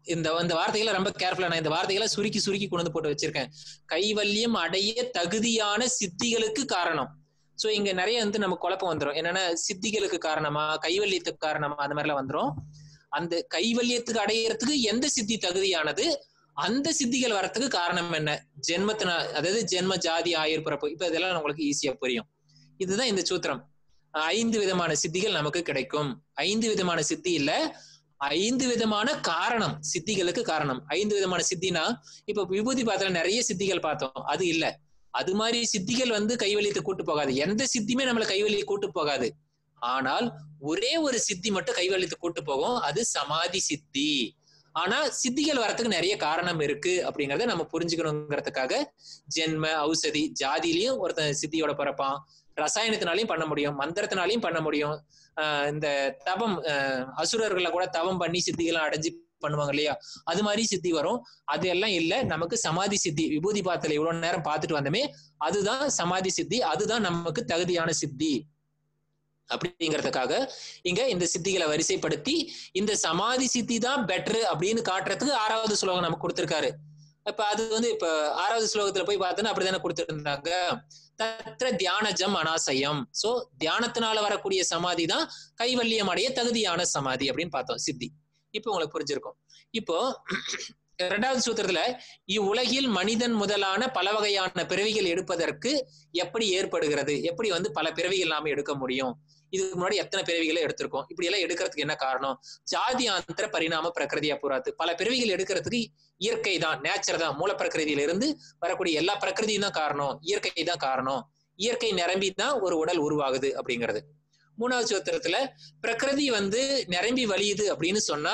இந்த இந்த வார்த்தைகளை ரொம்ப கேர்ஃபுல்லா நான் இந்த வார்த்தைகளை சுருக்கி சுருக்கி கொண்டு வந்து போட்டு வச்சிருக்கேன் கைவல்யம் அடைய தகுதியான சித்திகளுக்கு காரணம் சோ இங்க நிறைய வந்து நம்ம குழப்பம் வந்துரும் என்னன்னா சித்திகளுக்கு காரணமா கைவல்யத்துக்கு காரணமா அந்த மாதிரி எல்லாம் வந்துரும் அந்த கைவல்யத்துக்கு அடையறதுக்கு எந்த சித்தி தகுதியானது அந்த சித்திகள் வரத்துக்கு காரணம் என்ன ஜென்மத்தினா அதாவது ஜென்ம ஜாதி ஆயுர் பிறப்பு இப்ப இதெல்லாம் உங்களுக்கு ஈஸியா புரியும் இதுதான் இந்த சூத்திரம் ஐந்து விதமான சித்திகள் நமக்கு கிடைக்கும் ஐந்து விதமான சித்தி இல்ல ஐந்து விதமான காரணம் சித்திகளுக்கு காரணம் ஐந்து விதமான சித்தினா இப்ப விபூதி பாத்திரம் நிறைய சித்திகள் பார்த்தோம் அது இல்ல அது மாதிரி சித்திகள் வந்து கைவலியத்தை கூட்டு போகாது எந்த சித்தியுமே நம்மள கைவலியை கூட்டு போகாது ஆனால் ஒரே ஒரு சித்தி மட்டும் கைவலியத்தை கூட்டு போகும் அது சமாதி சித்தி ஆனா சித்திகள் வரத்துக்கு நிறைய காரணம் இருக்கு அப்படிங்கறத நம்ம புரிஞ்சுக்கணுங்கிறதுக்காக ஜென்ம ஔஷதி ஜாதியிலையும் ஒருத்தன் சித்தியோட பிறப்பான் ரசாயனத்தினாலையும் பண்ண முடியும் மந்திரத்தினாலையும் பண்ண முடியும் ஆஹ் இந்த தவம் ஆஹ் அசுரர்களை கூட தவம் பண்ணி சித்திகளை அடைஞ்சு பண்ணுவாங்க இல்லையா அது மாதிரி சித்தி வரும் அது எல்லாம் இல்ல நமக்கு சமாதி சித்தி விபூதி பாத்திரம் இவ்வளவு நேரம் பார்த்துட்டு வந்தோமே அதுதான் சமாதி சித்தி அதுதான் நமக்கு தகுதியான சித்தி அப்படிங்கிறதுக்காக இங்க இந்த சித்திகளை வரிசைப்படுத்தி இந்த சமாதி சித்தி தான் பெட்டர் அப்படின்னு காட்டுறதுக்கு ஆறாவது ஸ்லோகம் நமக்கு கொடுத்திருக்காரு இப்ப அது வந்து இப்ப ஆறாவது ஸ்லோகத்துல போய் பார்த்தோன்னா அப்படிதானே கொடுத்துருந்தாங்க தத்ர தியானஜம் அனாசயம் சோ தியானத்தினால வரக்கூடிய சமாதி தான் கைவல்யம் அடைய தகுதியான சமாதி அப்படின்னு பார்த்தோம் சித்தி இப்போ உங்களுக்கு புரிஞ்சிருக்கும் இப்போ இரண்டாவது சூத்திரத்துல இவ்வுலகில் மனிதன் முதலான பல வகையான பிறவிகள் எடுப்பதற்கு எப்படி ஏற்படுகிறது எப்படி வந்து பல பிறவிகள் நாம எடுக்க முடியும் இதுக்கு முன்னாடி எத்தனை பிறவிகளை எடுத்திருக்கோம் இப்படி எல்லாம் எடுக்கிறதுக்கு என்ன காரணம் ஜாதி ஆந்திர பரிணாம பிரகிருதியா புறாத்து பல பிறவிகள் எடுக்கிறதுக்கு இயற்கை தான் நேச்சர் தான் மூல பிரகிருதியில இருந்து வரக்கூடிய எல்லா பிரகிருதியும் தான் காரணம் இயற்கை தான் காரணம் இயற்கை நிரம்பி தான் ஒரு உடல் உருவாகுது அப்படிங்கிறது மூணாவது சூத்திரத்துல பிரகிருதி வந்து நிரம்பி வலியுது அப்படின்னு சொன்னா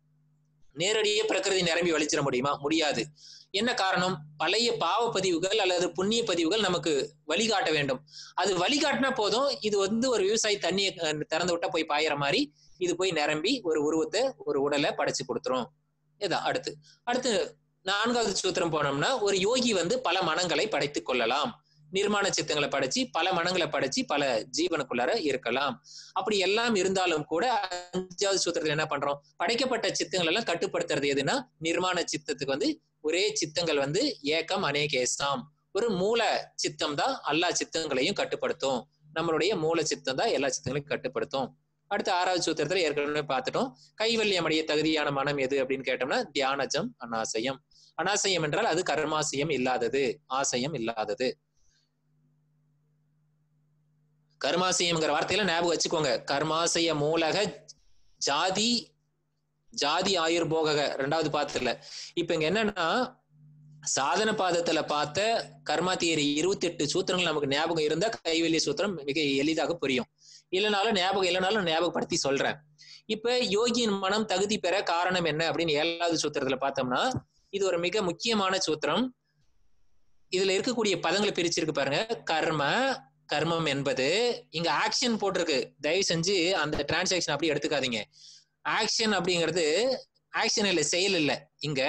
நேரடியே பிரகிருதி நிரம்பி வலிச்சிட முடியுமா முடியாது என்ன காரணம் பழைய பாவ பதிவுகள் அல்லது புண்ணிய பதிவுகள் நமக்கு வழிகாட்ட வேண்டும் அது வழிகாட்டினா போதும் இது வந்து ஒரு விவசாயி தண்ணியை அஹ், திறந்து விட்டா போய் பாயிற மாதிரி இது போய் நிரம்பி ஒரு உருவத்தை ஒரு உடலை படைச்சு கொடுத்துரும் இதான் அடுத்து அடுத்து நான்காவது சூத்திரம் போனோம்னா ஒரு யோகி வந்து பல மனங்களை படைத்துக் கொள்ளலாம் நிர்மாண சித்தங்களை படைச்சு பல மனங்களை படைச்சு பல ஜீவனுக்குள்ளார இருக்கலாம் அப்படி எல்லாம் இருந்தாலும் கூட அஞ்சாவது சூத்திரத்துல என்ன பண்றோம் படைக்கப்பட்ட சித்தங்கள் எல்லாம் கட்டுப்படுத்துறது எதுனா நிர்மாண சித்தத்துக்கு வந்து ஒரே சித்தங்கள் வந்து ஏக்கம் அநேகேசாம் ஒரு மூல சித்தம் தான் எல்லா சித்தங்களையும் கட்டுப்படுத்தும் நம்மளுடைய மூல சித்தம் தான் எல்லா சித்தங்களையும் கட்டுப்படுத்தும் அடுத்து ஆறாவது சூத்திரத்துல ஏற்கனவே பார்த்துட்டோம் கைவல்யம் அடைய தகுதியான மனம் எது அப்படின்னு கேட்டோம்னா தியானஜம் அனாசயம் அனாசயம் என்றால் அது கர்மாசயம் இல்லாதது ஆசையம் இல்லாதது கர்மாசயம்ங்கிற வார்த்தையில ஞாபகம் வச்சுக்கோங்க கர்மாசய மூலக ஜாதி ஜாதி ஆயுர் போகக ரெண்டாவது பாத்துல இப்ப இங்க என்னன்னா சாதன பாதத்துல பார்த்த கர்மா தியரி இருபத்தி எட்டு சூத்திரங்கள் நமக்கு ஞாபகம் இருந்தா கைவெளிய சூத்திரம் மிக எளிதாக புரியும் இல்லைனாலும் ஞாபகம் இல்லைனாலும் ஞாபகப்படுத்தி சொல்றேன் இப்ப யோகியின் மனம் தகுதி பெற காரணம் என்ன அப்படின்னு ஏழாவது சூத்திரத்துல பார்த்தோம்னா இது ஒரு மிக முக்கியமான சூத்திரம் இதுல இருக்கக்கூடிய பதங்களை பிரிச்சிருக்கு பாருங்க கர்ம கர்மம் என்பது இங்க ஆக்ஷன் போட்டிருக்கு தயவு செஞ்சு அந்த டிரான்சாக்ஷன் அப்படி எடுத்துக்காதீங்க ஆக்ஷன் அப்படிங்கிறது ஆக்ஷன் இல்ல செயல் இல்ல இங்க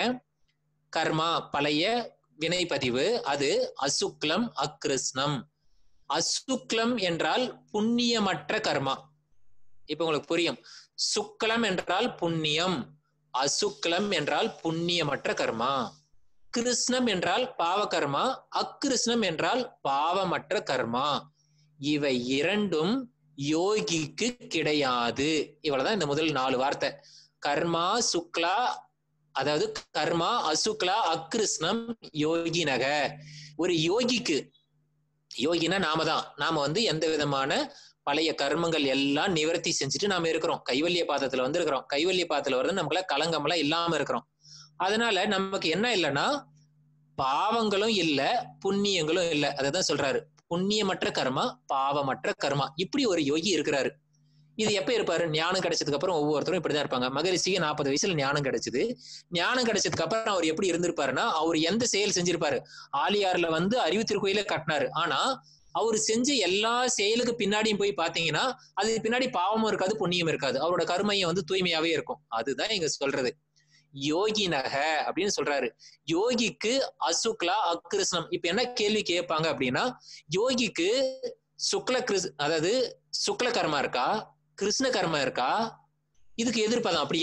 கர்மா பழைய வினைப்பதிவு அது அசுக்லம் அக்ரிஷ்ணம் அசுக்லம் என்றால் புண்ணியமற்ற கர்மா இப்ப உங்களுக்கு புரியும் சுக்லம் என்றால் புண்ணியம் அசுக்லம் என்றால் புண்ணியமற்ற கர்மா கிருஷ்ணம் என்றால் பாவ கர்மா அக்கிருஷ்ணம் என்றால் பாவமற்ற கர்மா இவை இரண்டும் யோகிக்கு கிடையாது இவ்வளவுதான் இந்த முதல் நாலு வார்த்தை கர்மா சுக்லா அதாவது கர்மா அசுக்லா அக்கிருஷ்ணம் யோகினக ஒரு யோகிக்கு யோகினா நாம தான் நாம வந்து எந்த விதமான பழைய கர்மங்கள் எல்லாம் நிவர்த்தி செஞ்சுட்டு நாம இருக்கிறோம் கைவல்ய பாதத்துல வந்து இருக்கிறோம் கைவல்ய பாதத்துல வந்து நமக்குள்ள களங்கம் எல்லாம் இல்லாம இருக்கிறோம் அதனால நமக்கு என்ன இல்லைன்னா பாவங்களும் இல்ல புண்ணியங்களும் இல்ல அததான் சொல்றாரு புண்ணியமற்ற கர்மா பாவமற்ற கர்மா இப்படி ஒரு யோகி இருக்கிறாரு இது எப்ப இருப்பாரு ஞானம் கிடைச்சதுக்கு அப்புறம் ஒவ்வொருத்தரும் இப்படிதான் இருப்பாங்க மகரிஷிக்கு நாற்பது வயசுல ஞானம் கிடைச்சது ஞானம் கிடைச்சதுக்கு அப்புறம் அவர் எப்படி இருந்திருப்பாருன்னா அவர் எந்த செயல் செஞ்சிருப்பாரு ஆலியார்ல வந்து அறிவு திருக்கோயில கட்டினாரு ஆனா அவர் செஞ்ச எல்லா செயலுக்கு பின்னாடியும் போய் பாத்தீங்கன்னா அது பின்னாடி பாவமும் இருக்காது புண்ணியம் இருக்காது அவரோட கருமையம் வந்து தூய்மையாவே இருக்கும் அதுதான் இங்க சொல்றது யோகி நக அப்படின்னு சொல்றாரு யோகிக்கு அசுக்லா அக்கிருஷ்ணம் இப்ப என்ன கேள்வி கேட்பாங்க அப்படின்னா யோகிக்கு சுக்ல கிருஷ் அதாவது சுக்ல கர்மா இருக்கா கிருஷ்ண கர்மா இருக்கா இதுக்கு எதிர்ப்பதம் அப்படியே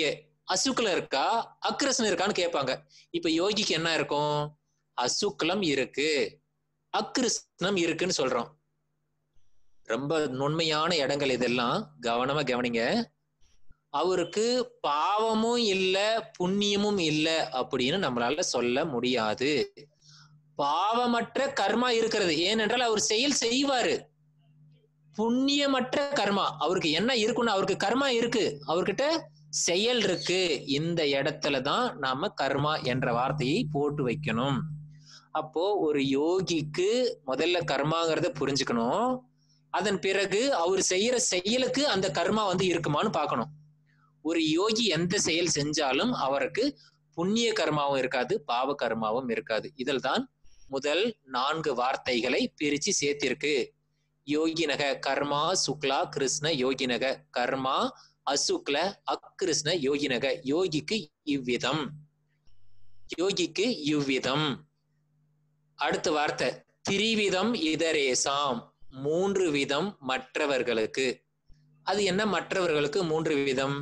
அசுக்லம் இருக்கா அக்ரஸ்னம் இருக்கான்னு கேட்பாங்க இப்ப யோகிக்கு என்ன இருக்கும் அசுக்லம் இருக்கு அக்ரிஸ்னம் இருக்குன்னு சொல்றோம் ரொம்ப நுண்மையான இடங்கள் இதெல்லாம் கவனமா கவனிங்க அவருக்கு பாவமும் இல்ல புண்ணியமும் இல்ல அப்படின்னு நம்மளால சொல்ல முடியாது பாவமற்ற கர்மா இருக்கிறது ஏனென்றால் அவர் செயல் செய்வாரு புண்ணியமற்ற கர்மா அவருக்கு என்ன இருக்குன்னு அவருக்கு கர்மா இருக்கு அவர்கிட்ட செயல் இருக்கு இந்த இடத்துல தான் நாம கர்மா என்ற வார்த்தையை போட்டு வைக்கணும் அப்போ ஒரு யோகிக்கு முதல்ல கர்மாங்கிறத புரிஞ்சுக்கணும் அதன் பிறகு அவர் செய்யற செயலுக்கு அந்த கர்மா வந்து இருக்குமான்னு பார்க்கணும் ஒரு யோகி எந்த செயல் செஞ்சாலும் அவருக்கு புண்ணிய கர்மாவும் இருக்காது பாவ கர்மாவும் இருக்காது இதில் தான் முதல் நான்கு வார்த்தைகளை பிரிச்சு சேர்த்திருக்கு யோகினக கர்மா சுக்லா கிருஷ்ண யோகினக கர்மா அசுக்ல அக்கிருஷ்ண யோகினக யோகிக்கு இவ்விதம் யோகிக்கு இவ்விதம் அடுத்த வார்த்தை திரிவிதம் இதரேசாம் மூன்று விதம் மற்றவர்களுக்கு அது என்ன மற்றவர்களுக்கு மூன்று விதம்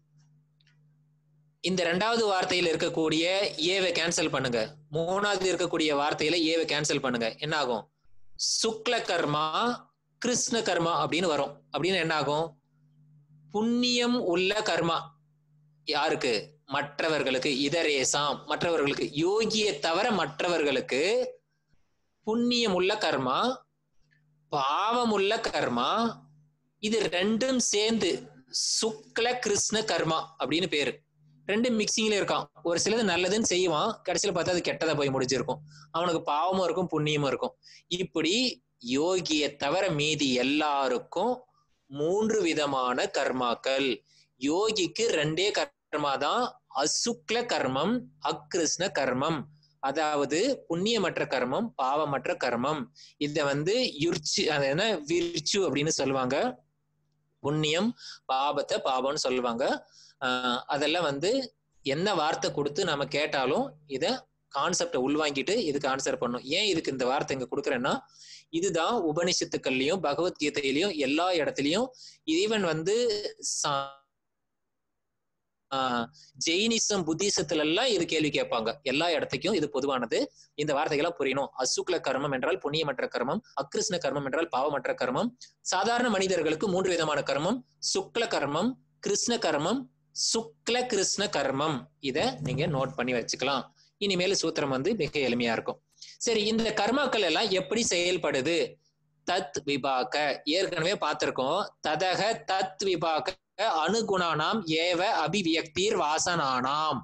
இந்த ரெண்டாவது வார்த்தையில் இருக்கக்கூடிய ஏவை கேன்சல் பண்ணுங்க மூணாவது இருக்கக்கூடிய வார்த்தையில ஏவை கேன்சல் பண்ணுங்க என்ன ஆகும் சுக்ல கர்மா கிருஷ்ண கர்மா அப்படின்னு வரும் அப்படின்னு என்ன ஆகும் புண்ணியம் உள்ள கர்மா யாருக்கு மற்றவர்களுக்கு இதரேசாம் மற்றவர்களுக்கு யோகியை தவிர மற்றவர்களுக்கு புண்ணியம் உள்ள கர்மா பாவம் உள்ள கர்மா இது ரெண்டும் சேர்ந்து சுக்ல கிருஷ்ண கர்மா அப்படின்னு பேரு ரெண்டும் மிக்சிங்ல இருக்கான் ஒரு சிலது நல்லதுன்னு செய்வான் கடைசியில பார்த்தா அது கெட்டதா போய் முடிஞ்சிருக்கும் அவனுக்கு பாவமும் இருக்கும் புண்ணியமும் இருக்கும் இப்படி யோகியை தவிர மீதி எல்லாருக்கும் மூன்று விதமான கர்மாக்கள் யோகிக்கு ரெண்டே கர்மா தான் அசுக்ல கர்மம் அக்கிருஷ்ண கர்மம் அதாவது புண்ணியமற்ற கர்மம் பாவமற்ற கர்மம் இத வந்து யுர்ச்சு அது என்ன விர்ச்சு அப்படின்னு சொல்லுவாங்க புண்ணியம் பாபத்தை பாவம்னு சொல்லுவாங்க ஆஹ் அதெல்லாம் வந்து என்ன வார்த்தை கொடுத்து நம்ம கேட்டாலும் இத கான்செப்டை உள்வாங்கிட்டு இதுக்கு ஆன்சர் பண்ணும் ஏன் இதுக்கு இந்த வார்த்தை இங்க கொடுக்குறேன்னா இதுதான் உபனிஷத்துக்கள்லயும் பகவத்கீதையிலயும் எல்லா இடத்துலயும் ஈவன் வந்து ஜெயினிசம் புத்திசத்துல எல்லாம் இது கேள்வி கேட்பாங்க எல்லா இடத்துக்கும் இது பொதுவானது இந்த வார்த்தைகளை புரியணும் அசுக்ல கர்மம் என்றால் புண்ணியமற்ற கர்மம் அக்கிருஷ்ண கர்மம் என்றால் பாவமற்ற கர்மம் சாதாரண மனிதர்களுக்கு மூன்று விதமான கர்மம் சுக்ல கர்மம் கிருஷ்ண கர்மம் சுக்ல கிருஷ்ண கர்மம் இத நீங்க நோட் பண்ணி வச்சுக்கலாம் இனிமேல் சூத்திரம் வந்து மிக எளிமையா இருக்கும் சரி இந்த கர்மாக்கள் எல்லாம் எப்படி செயல்படுது தத் விபாக ஏற்கனவே பார்த்திருக்கோம் ததக தத் விபாக அனுகுணானாம் ஏவ அபிவியக்தீர் வாசனானாம்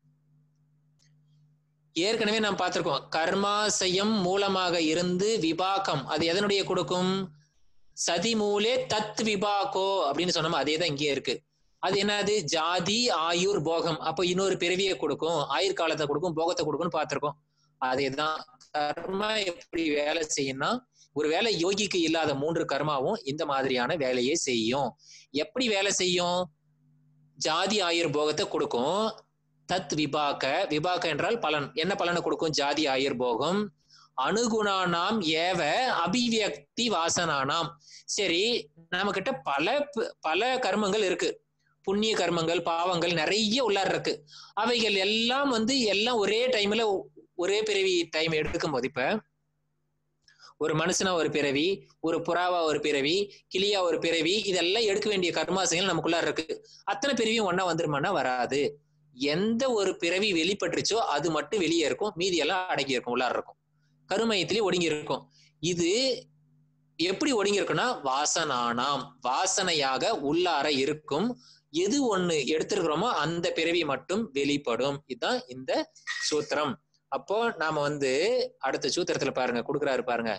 ஏற்கனவே நாம் பார்த்திருக்கோம் கர்மாசயம் மூலமாக இருந்து விபாகம் அது எதனுடைய கொடுக்கும் சதி மூலே தத் விபாகோ அப்படின்னு சொன்னோம் அதே தான் இங்கே இருக்கு அது என்னது ஜாதி ஆயுர் போகம் அப்போ இன்னொரு பிறவியை கொடுக்கும் ஆயுர் காலத்தை கொடுக்கும் போகத்தை கொடுக்கும்னு பார்த்திருக்கோம் அதேதான் கர்மா எப்படி வேலை செய்யும்னா ஒரு வேலை யோகிக்கு இல்லாத மூன்று கர்மாவும் இந்த மாதிரியான வேலையை செய்யும் எப்படி வேலை செய்யும் ஜாதி ஆயுர் போகத்தை கொடுக்கும் தத் விபாக்க விபாக்க என்றால் பலன் என்ன பலனை கொடுக்கும் ஜாதி ஆயுர் போகம் அணுகுணானாம் ஏவ அபிவியக்தி வாசனானாம் சரி நம்ம கிட்ட பல பல கர்மங்கள் இருக்கு புண்ணிய கர்மங்கள் பாவங்கள் நிறைய உள்ளார இருக்கு அவைகள் எல்லாம் வந்து எல்லாம் ஒரே டைம்ல ஒரே பிறவி டைம் எடுக்கும் போது இப்ப ஒரு மனுஷனா ஒரு பிறவி ஒரு புறாவா ஒரு பிறவி கிளியா ஒரு பிறவி இதெல்லாம் எடுக்க வேண்டிய கர்மாசங்கள் நமக்குள்ள இருக்கு அத்தனை பிறவியும் ஒன்னா வந்துருமானா வராது எந்த ஒரு பிறவி வெளிப்பட்டுருச்சோ அது மட்டும் வெளியே இருக்கும் மீதி எல்லாம் அடங்கி இருக்கும் உள்ளார இருக்கும் கருமையத்திலேயே ஒடுங்கி இருக்கும் இது எப்படி ஒடுங்கி இருக்குன்னா வாசனானாம் வாசனையாக உள்ளார இருக்கும் எது ஒண்ணு எடுத்திருக்கிறோமோ அந்த பிறவி மட்டும் வெளிப்படும் இதுதான் இந்த சூத்திரம் அப்போ நாம வந்து அடுத்த சூத்திரத்துல பாருங்க கொடுக்குறாரு பாருங்க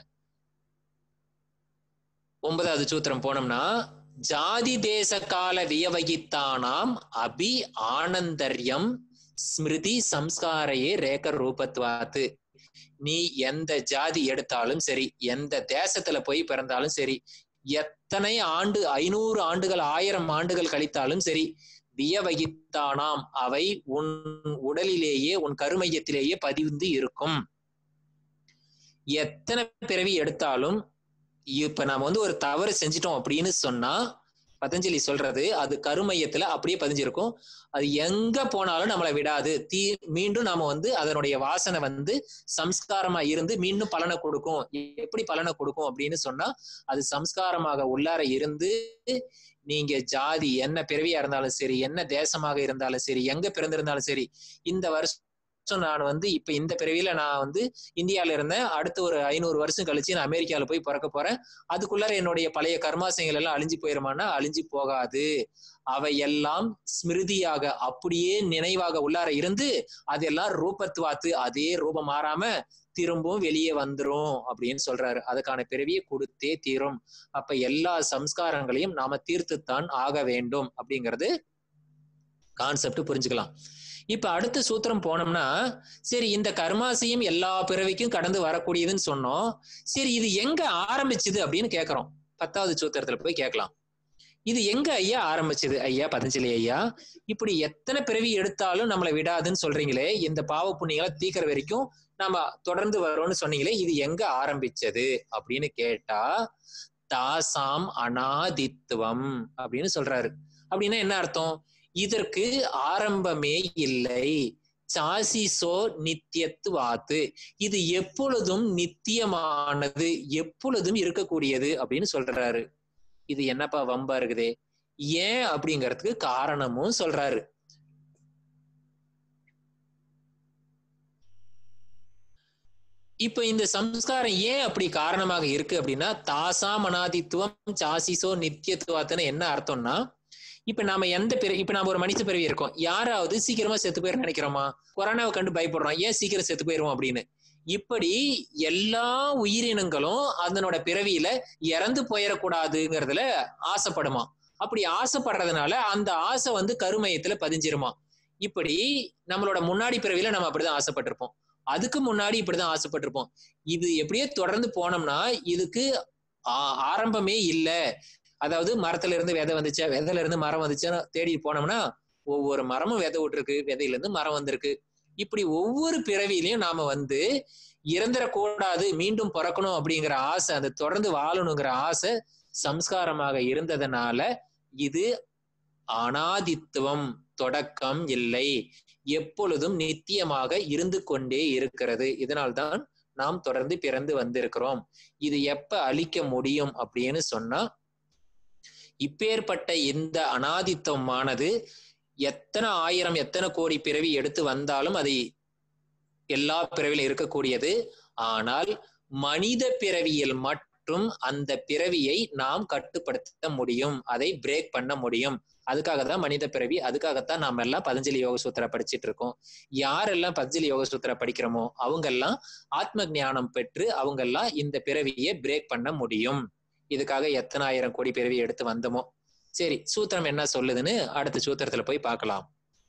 ஒன்பதாவது சூத்திரம் போனோம்னா ஜாதி தேச கால வியவகித்தானாம் அபி ஆனந்தர்யம் ஸ்மிருதி சம்ஸ்காரையே ரேக ரூபத்வாத்து நீ எந்த ஜாதி எடுத்தாலும் சரி எந்த தேசத்துல போய் பிறந்தாலும் சரி எத்தனை ஆண்டு ஐநூறு ஆண்டுகள் ஆயிரம் ஆண்டுகள் கழித்தாலும் சரி வியவகித்தானாம் அவை உன் உடலிலேயே உன் கருமையத்திலேயே பதிந்து இருக்கும் எத்தனை பிறவி எடுத்தாலும் இப்ப நாம வந்து ஒரு தவறு செஞ்சிட்டோம் அப்படின்னு சொன்னா பதஞ்சலி சொல்றது அது கருமையத்துல அப்படியே பதிஞ்சிருக்கும் அது எங்க போனாலும் நம்மளை விடாது தீ மீண்டும் நாம வந்து அதனுடைய வாசனை வந்து சம்ஸ்காரமா இருந்து மீண்டும் பலனை கொடுக்கும் எப்படி பலனை கொடுக்கும் அப்படின்னு சொன்னா அது சம்ஸ்காரமாக உள்ளார இருந்து நீங்க ஜாதி என்ன பிறவியா இருந்தாலும் சரி என்ன தேசமாக இருந்தாலும் சரி எங்க பிறந்திருந்தாலும் சரி இந்த வருஷம் நான் வந்து இப்ப இந்த பிறவியில நான் வந்து இந்தியால இருந்தேன் அடுத்த ஒரு ஐநூறு வருஷம் கழிச்சு நான் அமெரிக்கால போய் பிறக்க போறேன் அதுக்குள்ளார என்னுடைய பழைய கர்மாசயங்கள் எல்லாம் அழிஞ்சு போயிருமானா அழிஞ்சு போகாது அவை எல்லாம் ஸ்மிருதியாக அப்படியே நினைவாக உள்ளார இருந்து அதெல்லாம் ரூபத்துவாத்து அதே ரூபம் மாறாம திரும்பவும் வெளியே வந்துரும் அப்படின்னு சொல்றாரு அதுக்கான பிறவியை கொடுத்தே தீரும் அப்ப எல்லா சம்ஸ்காரங்களையும் நாம தீர்த்துத்தான் ஆக வேண்டும் அப்படிங்கிறது கான்செப்ட் புரிஞ்சுக்கலாம் இப்ப அடுத்த சூத்திரம் போனோம்னா சரி இந்த கர்மாசையும் எல்லா பிறவிக்கும் கடந்து வரக்கூடியதுன்னு சொன்னோம் சரி இது எங்க ஆரம்பிச்சுது அப்படின்னு கேக்குறோம் பத்தாவது சூத்திரத்துல போய் கேட்கலாம் இது எங்க ஐயா ஆரம்பிச்சது ஐயா பதஞ்சலி ஐயா இப்படி எத்தனை பிறவி எடுத்தாலும் நம்மளை விடாதுன்னு சொல்றீங்களே இந்த பாவ புண்ணியங்களை தீக்கிற வரைக்கும் நம்ம தொடர்ந்து வரோம்னு சொன்னீங்களே இது எங்க ஆரம்பிச்சது அப்படின்னு கேட்டா தாசாம் அனாதித்துவம் அப்படின்னு சொல்றாரு அப்படின்னா என்ன அர்த்தம் இதற்கு ஆரம்பமே இல்லை சாசிசோ நித்தியத்துவாத்து இது எப்பொழுதும் நித்தியமானது எப்பொழுதும் இருக்கக்கூடியது அப்படின்னு சொல்றாரு இது என்னப்பா வம்பா இருக்குதே ஏன் அப்படிங்கறதுக்கு காரணமும் சொல்றாரு இப்ப இந்த சம்ஸ்காரம் ஏன் அப்படி காரணமாக இருக்கு அப்படின்னா தாசா மனாதித்துவம் சாசிசோ நித்தியத்துவாத்துன்னு என்ன அர்த்தம்னா இப்ப நாம எந்த பிற இப்ப நாம ஒரு மனுஷ பிறவி இருக்கோம் யாராவது சீக்கிரமா செத்து போயிரு நினைக்கிறோமா கொரோனாவை கண்டு பயப்படுறோம் ஏன் சீக்கிரம் செத்து போயிருவோம் அப்படின்னு இப்படி எல்லா உயிரினங்களும் அதனோட பிறவியில இறந்து போயிடக்கூடாதுங்கிறதுல ஆசைப்படுமா அப்படி ஆசைப்படுறதுனால அந்த ஆசை வந்து கருமையத்துல பதிஞ்சிருமா இப்படி நம்மளோட முன்னாடி பிறவியில நம்ம அப்படிதான் ஆசைப்பட்டிருப்போம் அதுக்கு முன்னாடி இப்படிதான் ஆசைப்பட்டிருப்போம் இது எப்படியே தொடர்ந்து போனோம்னா இதுக்கு ஆரம்பமே இல்லை அதாவது மரத்துல இருந்து விதை வந்துச்சா விதையில இருந்து மரம் வந்துச்சா தேடி போனோம்னா ஒவ்வொரு மரமும் விதை விட்டுருக்கு விதையில இருந்து மரம் வந்திருக்கு இப்படி ஒவ்வொரு பிறவிலையும் நாம வந்து இறந்துடக்கூடாது மீண்டும் பிறக்கணும் அப்படிங்கிற ஆசை அந்த தொடர்ந்து வாழணுங்கிற ஆசை சம்ஸ்காரமாக இருந்ததுனால இது அனாதித்துவம் தொடக்கம் இல்லை எப்பொழுதும் நித்தியமாக இருந்து கொண்டே இருக்கிறது இதனால்தான் நாம் தொடர்ந்து பிறந்து வந்திருக்கிறோம் இது எப்ப அழிக்க முடியும் அப்படின்னு சொன்னா இப்பேற்பட்ட இந்த அனாதித்தமானது எத்தனை ஆயிரம் எத்தனை கோடி பிறவி எடுத்து வந்தாலும் அது எல்லா பிறவிலும் இருக்கக்கூடியது ஆனால் மனித பிறவியில் மட்டும் அந்த பிறவியை நாம் கட்டுப்படுத்த முடியும் அதை பிரேக் பண்ண முடியும் அதுக்காக தான் மனித பிறவி அதுக்காகத்தான் நாம எல்லாம் பதஞ்சலி யோக சூத்திர படிச்சுட்டு இருக்கோம் யாரெல்லாம் பதஞ்சலி யோக சூத்திர படிக்கிறோமோ அவங்க எல்லாம் ஆத்ம ஞானம் பெற்று அவங்க எல்லாம் இந்த பிறவியை பிரேக் பண்ண முடியும் இதுக்காக எத்தனை ஆயிரம் கோடி பிறவி எடுத்து வந்தோமோ சரி சூத்திரம் என்ன சொல்லுதுன்னு அடுத்த சூத்திரத்துல போய் பார்க்கலாம்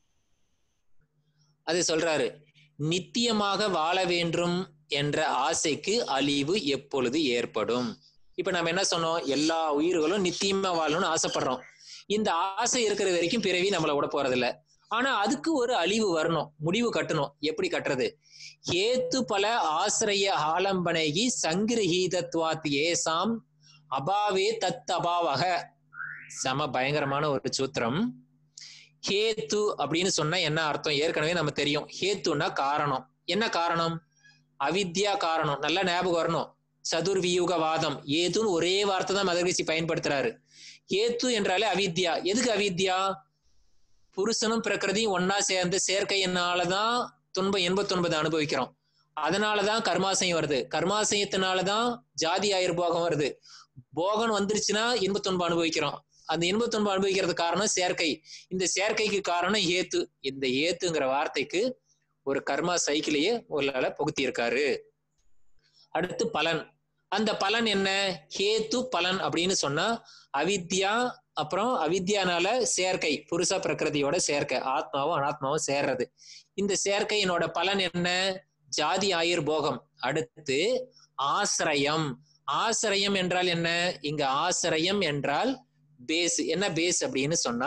அது சொல்றாரு நித்தியமாக வாழ வேண்டும் என்ற ஆசைக்கு அழிவு எப்பொழுது ஏற்படும் இப்ப நம்ம என்ன சொன்னோம் எல்லா உயிர்களும் நித்தியமா வாழணும்னு ஆசைப்படுறோம் இந்த ஆசை இருக்கிற வரைக்கும் பிறவி நம்மளை விட போறதில்ல ஆனா அதுக்கு ஒரு அழிவு வரணும் முடிவு கட்டணும் எப்படி கட்டுறது ஹேத்து பல ஆசிரிய ஆலம்பனைகி சங்கிரஹீதத்வாத் ஏசாம் அபாவே தத் அபாவக செம பயங்கரமான ஒரு சூத்திரம் ஹேத்து அப்படின்னு சொன்னா என்ன அர்த்தம் ஏற்கனவே நம்ம தெரியும் ஹேத்துனா காரணம் என்ன காரணம் அவித்யா காரணம் நல்ல ஞாபகம் வரணும் சதுர்வியூகவாதம் ஏதுன்னு ஒரே வார்த்தை தான் மதகரிசி பயன்படுத்துறாரு ஹேத்து என்றாலே அவித்யா எதுக்கு அவித்யா புருஷனும் பிரகிருதியும் ஒன்னா சேர்ந்து சேர்க்கையினாலதான் துன்பம் எண்பத்தொன்பது அனுபவிக்கிறோம் அதனாலதான் கர்மாசயம் வருது கர்மாசயத்தினாலதான் ஜாதி ஆயுர்போகம் வருது போகம் வந்துருச்சுன்னா இன்பத்துன்பம் அனுபவிக்கிறோம் அந்த இன்பத்துன்பம் அனுபவிக்கிறது காரணம் சேர்க்கை இந்த சேர்க்கைக்கு காரணம் ஏத்து இந்த ஏத்துங்கிற வார்த்தைக்கு ஒரு கர்மா சைக்கிளையே ஒரு புகுத்தி இருக்காரு அடுத்து பலன் அந்த பலன் என்ன ஹேத்து பலன் அப்படின்னு சொன்னா அவித்யா அப்புறம் அவித்யானால சேர்க்கை புருஷ பிரகிருதியோட சேர்க்கை ஆத்மாவும் அனாத்மாவும் சேர்றது இந்த சேர்க்கையினோட பலன் என்ன ஜாதி ஆயுர் போகம் அடுத்து ஆசிரயம் ஆசிரயம் என்றால் என்ன இங்க ஆசிரயம் என்றால் பேஸ் என்ன பேஸ் அப்படின்னு சொன்னா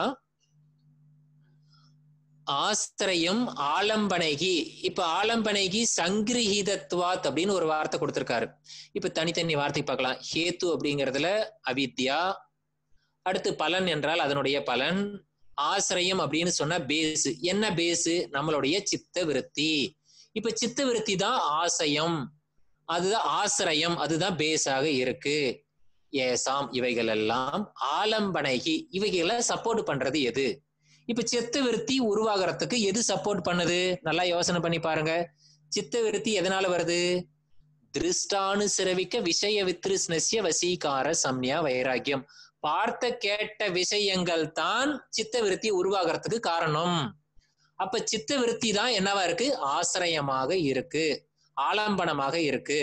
ஆசிரயம் ஆலம்பனைகி இப்ப ஆலம்பனைகி சங்கிரஹீதத்வாத் அப்படின்னு ஒரு வார்த்தை கொடுத்திருக்காரு இப்ப தனித்தனி வார்த்தை பார்க்கலாம் ஹேத்து அப்படிங்கறதுல அவித்யா அடுத்து பலன் என்றால் அதனுடைய பலன் ஆசிரியம் அப்படின்னு சொன்னா பேஸ் என்ன பேஸ் நம்மளுடைய சித்த விருத்தி இப்ப சித்த விருத்தி தான் ஆசயம் அதுதான் ஆசிரியம் அதுதான் பேஸாக இருக்கு ஏசாம் இவைகள் எல்லாம் ஆலம்பனைகி இவைகளை சப்போர்ட் பண்றது எது இப்ப சித்த விருத்தி உருவாகிறதுக்கு எது சப்போர்ட் பண்ணுது நல்லா யோசனை பண்ணி பாருங்க சித்த விருத்தி எதனால வருது திருஷ்டானு சிரவிக்க விஷய வித்ருஸ்னஸ்ய வசீகார சம்யா வைராக்கியம் பார்த்த கேட்ட விஷயங்கள் தான் சித்த விருத்தி உருவாகிறதுக்கு காரணம் அப்ப சித்த விருத்தி தான் என்னவா இருக்கு ஆசிரியமாக இருக்கு ஆலம்பனமாக இருக்கு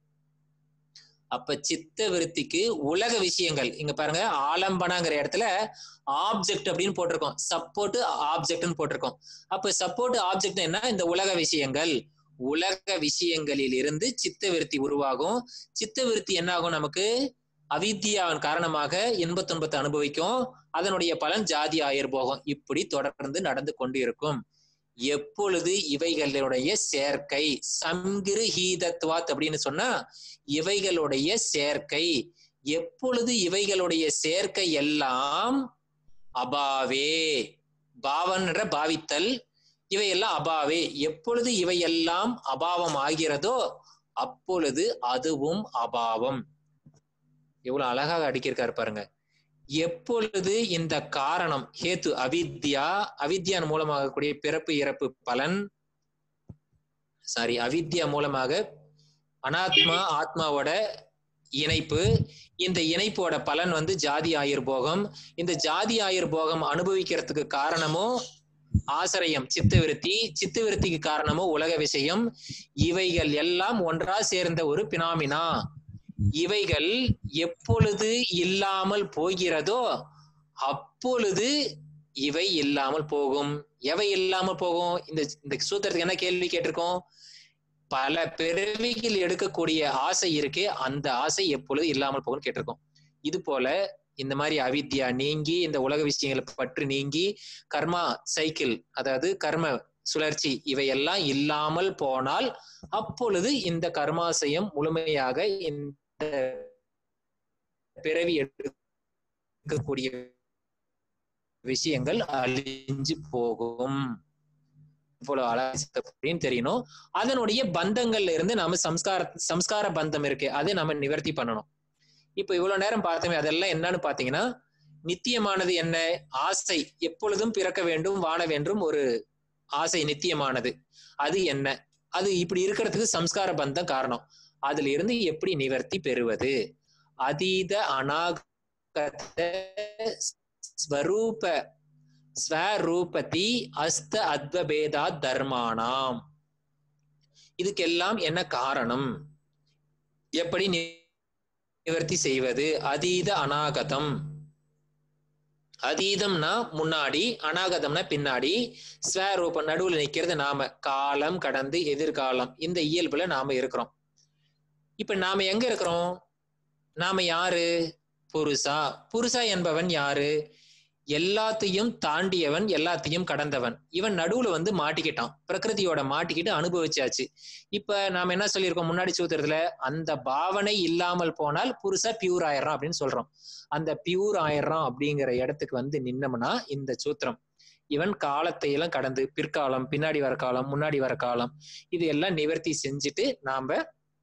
அப்ப சித்த விருத்திக்கு உலக விஷயங்கள் இங்க பாருங்க ஆலம்பனங்கிற இடத்துல ஆப்ஜெக்ட் அப்படின்னு போட்டிருக்கோம் சப்போர்ட் ஆப்ஜெக்ட்னு போட்டிருக்கோம் அப்ப சப்போர்ட் ஆப்ஜெக்ட் என்ன இந்த உலக விஷயங்கள் உலக விஷயங்களில் இருந்து சித்த விருத்தி உருவாகும் சித்த விருத்தி என்ன ஆகும் நமக்கு அவித்யாவின் காரணமாக இன்பத் துன்பத்தை அனுபவிக்கும் அதனுடைய பலன் ஜாதி ஆயர் போகும் இப்படி தொடர்ந்து நடந்து கொண்டு இருக்கும் எப்பொழுது இவைகளுடைய சேர்க்கை சங்கிரு ஹீதத்வாத் அப்படின்னு சொன்னா இவைகளுடைய சேர்க்கை எப்பொழுது இவைகளுடைய சேர்க்கை எல்லாம் அபாவே பாவன்ற பாவித்தல் இவையெல்லாம் அபாவே எப்பொழுது இவையெல்லாம் அபாவம் ஆகிறதோ அப்பொழுது அதுவும் அபாவம் எவ்வளவு அழகாக அடிக்கிருக்காரு பாருங்க எப்பொழுது இந்த காரணம் ஹேத்து அவித்யா அவித்யான் மூலமாக கூடிய பிறப்பு இறப்பு பலன் சாரி அவித்யா மூலமாக அனாத்மா ஆத்மாவோட இணைப்பு இந்த இணைப்போட பலன் வந்து ஜாதி ஆயுர் போகம் இந்த ஜாதி ஆயுர் போகம் அனுபவிக்கிறதுக்கு காரணமும் ஆசிரியம் சித்த விருத்தி சித்த விருத்திக்கு காரணமும் உலக விஷயம் இவைகள் எல்லாம் ஒன்றா சேர்ந்த ஒரு பினாமினா இவைகள் எப்பொழுது இல்லாமல் போகிறதோ அப்பொழுது இவை இல்லாமல் போகும் எவை இல்லாமல் போகும் இந்த இந்த சூத்திரத்துக்கு என்ன கேள்வி கேட்டிருக்கோம் பல பிறவிகள் எடுக்கக்கூடிய ஆசை இருக்கே அந்த ஆசை எப்பொழுது இல்லாமல் போகும் கேட்டிருக்கோம் இது போல இந்த மாதிரி அவித்யா நீங்கி இந்த உலக விஷயங்களை பற்று நீங்கி கர்மா சைக்கிள் அதாவது கர்ம சுழற்சி இவையெல்லாம் இல்லாமல் போனால் அப்பொழுது இந்த கர்மாசயம் முழுமையாக இந்த பிறவி எடுக்கக்கூடிய விஷயங்கள் அழிஞ்சு போகும் இவ்வளவு அழகான்னு தெரியணும் அதனுடைய பந்தங்கள்ல இருந்து நாம சம்ஸ்கார சம்ஸ்கார பந்தம் இருக்கு அதை நம்ம நிவர்த்தி பண்ணணும் இப்ப இவ்வளவு நேரம் பார்த்தோமே அதெல்லாம் என்னன்னு பாத்தீங்கன்னா நித்தியமானது என்ன ஆசை எப்பொழுதும் பிறக்க வேண்டும் வாழ வேண்டும் ஒரு ஆசை நித்தியமானது அது என்ன அது இப்படி இருக்கிறதுக்கு சம்ஸ்கார பந்தம் காரணம் அதுல இருந்து எப்படி நிவர்த்தி பெறுவது அதீத அநாகத ஸ்வரூப ஸ்வரூபதி அஸ்த அத்வபேதா தர்மானாம் இதுக்கெல்லாம் என்ன காரணம் எப்படி நிவர்த்தி செய்வது அதீத அநாகதம் அதீதம்னா முன்னாடி அநாகதம்னா பின்னாடி ஸ்வரூபம் நடுவுல நிக்கிறது நாம காலம் கடந்து எதிர்காலம் இந்த இயல்புல நாம இருக்கிறோம் இப்ப நாம எங்க இருக்கிறோம் நாம யாரு புருஷா புருஷா என்பவன் யாரு எல்லாத்தையும் தாண்டியவன் எல்லாத்தையும் கடந்தவன் இவன் நடுவுல வந்து மாட்டிக்கிட்டான் பிரகிருதியோட மாட்டிக்கிட்டு அனுபவிச்சாச்சு இப்ப நாம என்ன சொல்லியிருக்கோம் முன்னாடி சூத்திரத்துல அந்த பாவனை இல்லாமல் போனால் புருஷா பியூர் ஆயிடுறான் அப்படின்னு சொல்றோம் அந்த பியூர் ஆயிடுறான் அப்படிங்கிற இடத்துக்கு வந்து நின்னோம்னா இந்த சூத்திரம் இவன் காலத்தை எல்லாம் கடந்து பிற்காலம் பின்னாடி வர காலம் முன்னாடி வர காலம் இது எல்லாம் நிவர்த்தி செஞ்சுட்டு நாம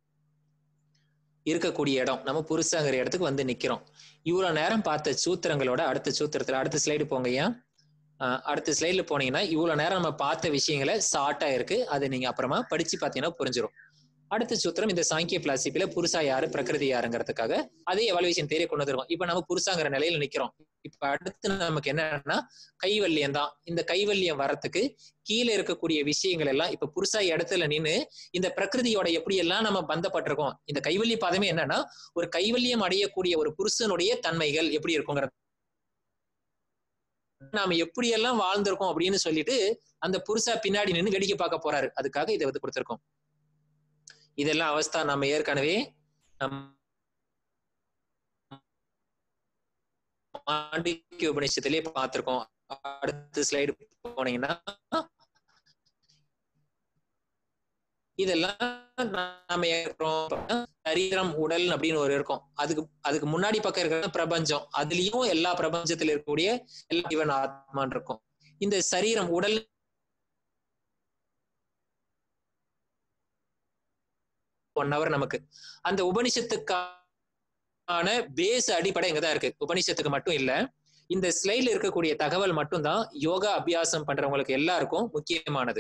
இருக்கக்கூடிய இடம் நம்ம புருஷங்கிற இடத்துக்கு வந்து நிக்கிறோம் இவ்வளவு நேரம் பார்த்த சூத்திரங்களோட அடுத்த சூத்திரத்துல அடுத்த ஸ்லைடு போங்க ஐயா அடுத்த ஸ்லைட்ல போனீங்கன்னா இவ்வளவு நேரம் நம்ம பார்த்த விஷயங்களை ஷார்ட்டா இருக்கு அதை நீங்க அப்புறமா படிச்சு பார்த்தீங்கன்னா புரிஞ்சிடும் அடுத்த சூத்திரம் இந்த சாங்கிய பிளாசிப்பில புருஷா யாரு பிரகிருதி யாருங்கிறதுக்காக அதே எவாலுவேஷன் தேரிய கொண்டு வந்துருவோம் இப்ப நம்ம புருஷாங்கிற நிலையில நிக்கிறோம் இப்ப அடுத்து நமக்கு என்னன்னா கைவல்யம் தான் இந்த கைவல்யம் வரத்துக்கு கீழே இருக்கக்கூடிய விஷயங்கள் எல்லாம் இப்ப புருஷா இடத்துல நின்னு இந்த பிரகிருதியோட எப்படி எல்லாம் நம்ம பந்தப்பட்டிருக்கோம் இந்த கைவல்ய பாதமே என்னன்னா ஒரு கைவல்யம் அடையக்கூடிய ஒரு புருஷனுடைய தன்மைகள் எப்படி இருக்குங்கிறது நாம எப்படி எல்லாம் வாழ்ந்திருக்கோம் அப்படின்னு சொல்லிட்டு அந்த புருஷா பின்னாடி நின்று வேடிக்கை பார்க்க போறாரு அதுக்காக இதை வந்து கொடுத்திருக்கோம் இதெல்லாம் அவஸ்தா நம்ம ஏற்கனவே மாண்டிக்கு உபநிஷத்திலே பார்த்திருக்கோம் அடுத்த ஸ்லைடு போனீங்கன்னா இதெல்லாம் நாம ஏற்கிறோம் சரீரம் உடல் அப்படின்னு ஒரு இருக்கும் அதுக்கு அதுக்கு முன்னாடி பக்கம் இருக்கிறது பிரபஞ்சம் அதுலயும் எல்லா பிரபஞ்சத்துல இருக்கக்கூடிய எல்லா இவன் ஆத்மான் இருக்கும் இந்த சரீரம் உடல் ஒன் ஹவர் நமக்கு அந்த உபனிஷத்துக்கான பேஸ் அடிப்படை இங்கதான் இருக்கு உபனிஷத்துக்கு மட்டும் இல்ல இந்த ஸ்லைட்ல இருக்கக்கூடிய தகவல் மட்டும்தான் யோகா அபியாசம் பண்றவங்களுக்கு எல்லாருக்கும் முக்கியமானது